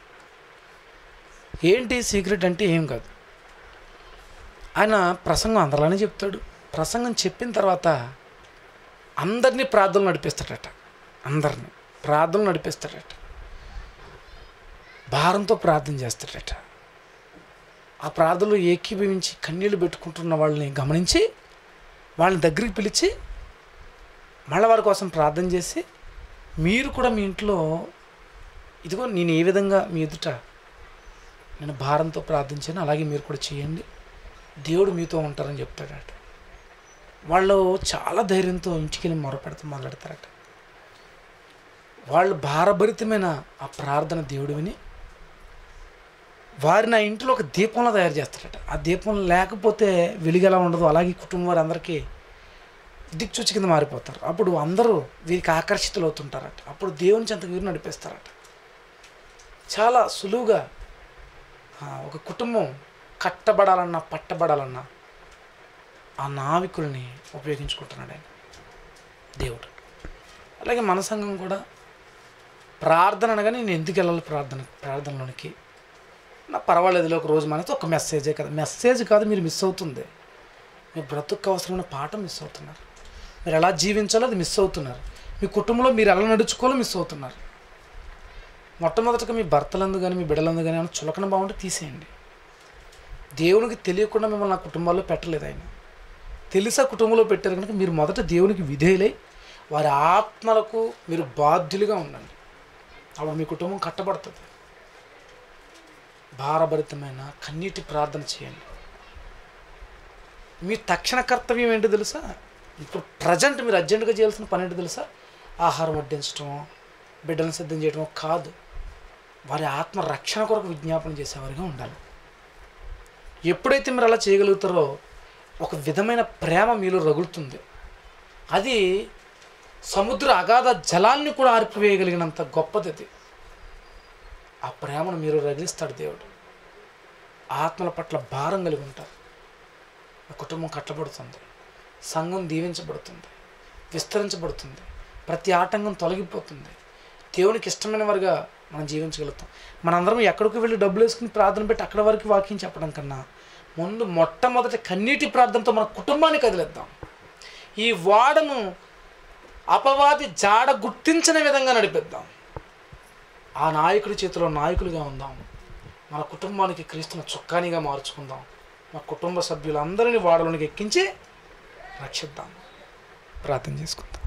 Speaker 3: ఏంటి సీక్రెట్ అంటే ఏం కాదు ఆయన ప్రసంగం అందరిలానే చెప్తాడు ప్రసంగం చెప్పిన తర్వాత అందరినీ ప్రార్థనలు నడిపిస్తాడట అందరినీ ప్రార్థనలు నడిపిస్తాడట భారంతో ప్రార్థన చేస్తాడట ఆ ప్రార్థనలో ఏకీభవించి కన్నీళ్లు పెట్టుకుంటున్న వాళ్ళని గమనించి వాళ్ళని దగ్గరికి పిలిచి మళ్ళీ వారి కోసం ప్రార్థన చేసి మీరు కూడా మీ ఇంట్లో ఇదిగో నేను ఏ విధంగా మీ ఎదుట నేను భారంతో ప్రార్థించాను అలాగే మీరు కూడా చేయండి దేవుడు మీతో ఉంటారని చెప్తాడట వాళ్ళు చాలా ధైర్యంతో ఇంటికి వెళ్ళి మొరపెడతా మొదలెడతారట వాళ్ళు భారభరితమైన ఆ ప్రార్థన దేవుడు విని వారిని ఆ ఇంట్లో ఒక దీపంలో తయారు చేస్తారట ఆ దీపం లేకపోతే వెలుగు ఎలా ఉండదు అలాగే ఈ కుటుంబం వారందరికీ దిక్చూచి కింద మారిపోతారు అప్పుడు అందరూ వీరికి ఆకర్షితులు అవుతుంటారట అప్పుడు దేవుని చెంతకు వీరు నడిపేస్తారట చాలా సులువుగా ఆ, ఒక కుటుంబం కట్టబడాలన్నా పట్టబడాలన్నా ఆ నావికుల్ని ఉపయోగించుకుంటున్నాడు ఆయన దేవుడు అలాగే మన సంఘం కూడా ప్రార్థన అనగానే నేను ఎందుకు వెళ్ళాలి ప్రార్థన ప్రార్థనలోనికి నా పర్వాలేదులే ఒక రోజు మనతో ఒక మెసేజే కదా మెసేజ్ కాదు మీరు మిస్ అవుతుంది మీ బ్రతుకు అవసరమైన పాఠం మిస్ అవుతున్నారు మీరు ఎలా జీవించాలో అది మిస్ అవుతున్నారు మీ కుటుంబంలో మీరు ఎలా నడుచుకోవాలో మిస్ అవుతున్నారు మొట్టమొదటిగా మీ భర్తలందు కానీ మీ బిడ్డలందు కానీ ఏమైనా చులకన బాగుంటే తీసేయండి దేవునికి తెలియకుండా మిమ్మల్ని ఆ కుటుంబాల్లో పెట్టలేదు ఆయన తెలిసా కుటుంబంలో పెట్టారు కనుక మీరు మొదట దేవునికి విధేయులై వారి ఆత్మలకు మీరు బాధ్యులుగా ఉండండి అప్పుడు మీ కుటుంబం కట్టబడుతుంది భారభరితమైన కన్నీటి ప్రార్థన చేయండి మీ తక్షణ కర్తవ్యం ఏంటో తెలుసా ఇప్పుడు ప్రజెంట్ మీరు అర్జెంటుగా చేయాల్సిన పని ఏంటో తెలుసా ఆహారం వడ్డించడమో బిడ్డలను సిద్ధం చేయడమో కాదు వారి ఆత్మ రక్షణ కొరకు విజ్ఞాపన చేసేవారిగా ఉండాలి ఎప్పుడైతే మీరు అలా చేయగలుగుతారో ఒక విధమైన ప్రేమ మీలో రగులుతుంది అది సముద్ర అగాధ జలాన్ని కూడా ఆర్పివేయగలిగినంత గొప్పది అది ఆ ప్రేమను మీరు రగిలిస్తాడు దేవుడు ఆత్మల పట్ల భారం కలిగి ఉంటారు ఆ కుటుంబం కట్టబడుతుంది సంఘం దీవించబడుతుంది విస్తరించబడుతుంది ప్రతి ఆటంకం తొలగిపోతుంది దేవునికి ఇష్టమైన వారిగా మనం జీవించగలుగుతాం మనందరం ఎక్కడికి వెళ్ళి డబ్బులు వేసుకుని ప్రార్థన పెట్టి అక్కడ వరకు వాక్యం చెప్పడం కన్నా ముందు మొట్టమొదటి కన్నీటి ప్రార్థనతో మన కుటుంబాన్ని కదిలేద్దాం ఈ వాడను అపవాది జాడ గుర్తించని విధంగా నడిపిద్దాం ఆ నాయకుడి చేతిలో నాయకులుగా ఉందాం మన కుటుంబానికి క్రీస్తును చుక్కానిగా మార్చుకుందాం మా కుటుంబ సభ్యులందరినీ వాడలోనికి ఎక్కించి రక్షిద్దాం ప్రార్థన చేసుకుందాం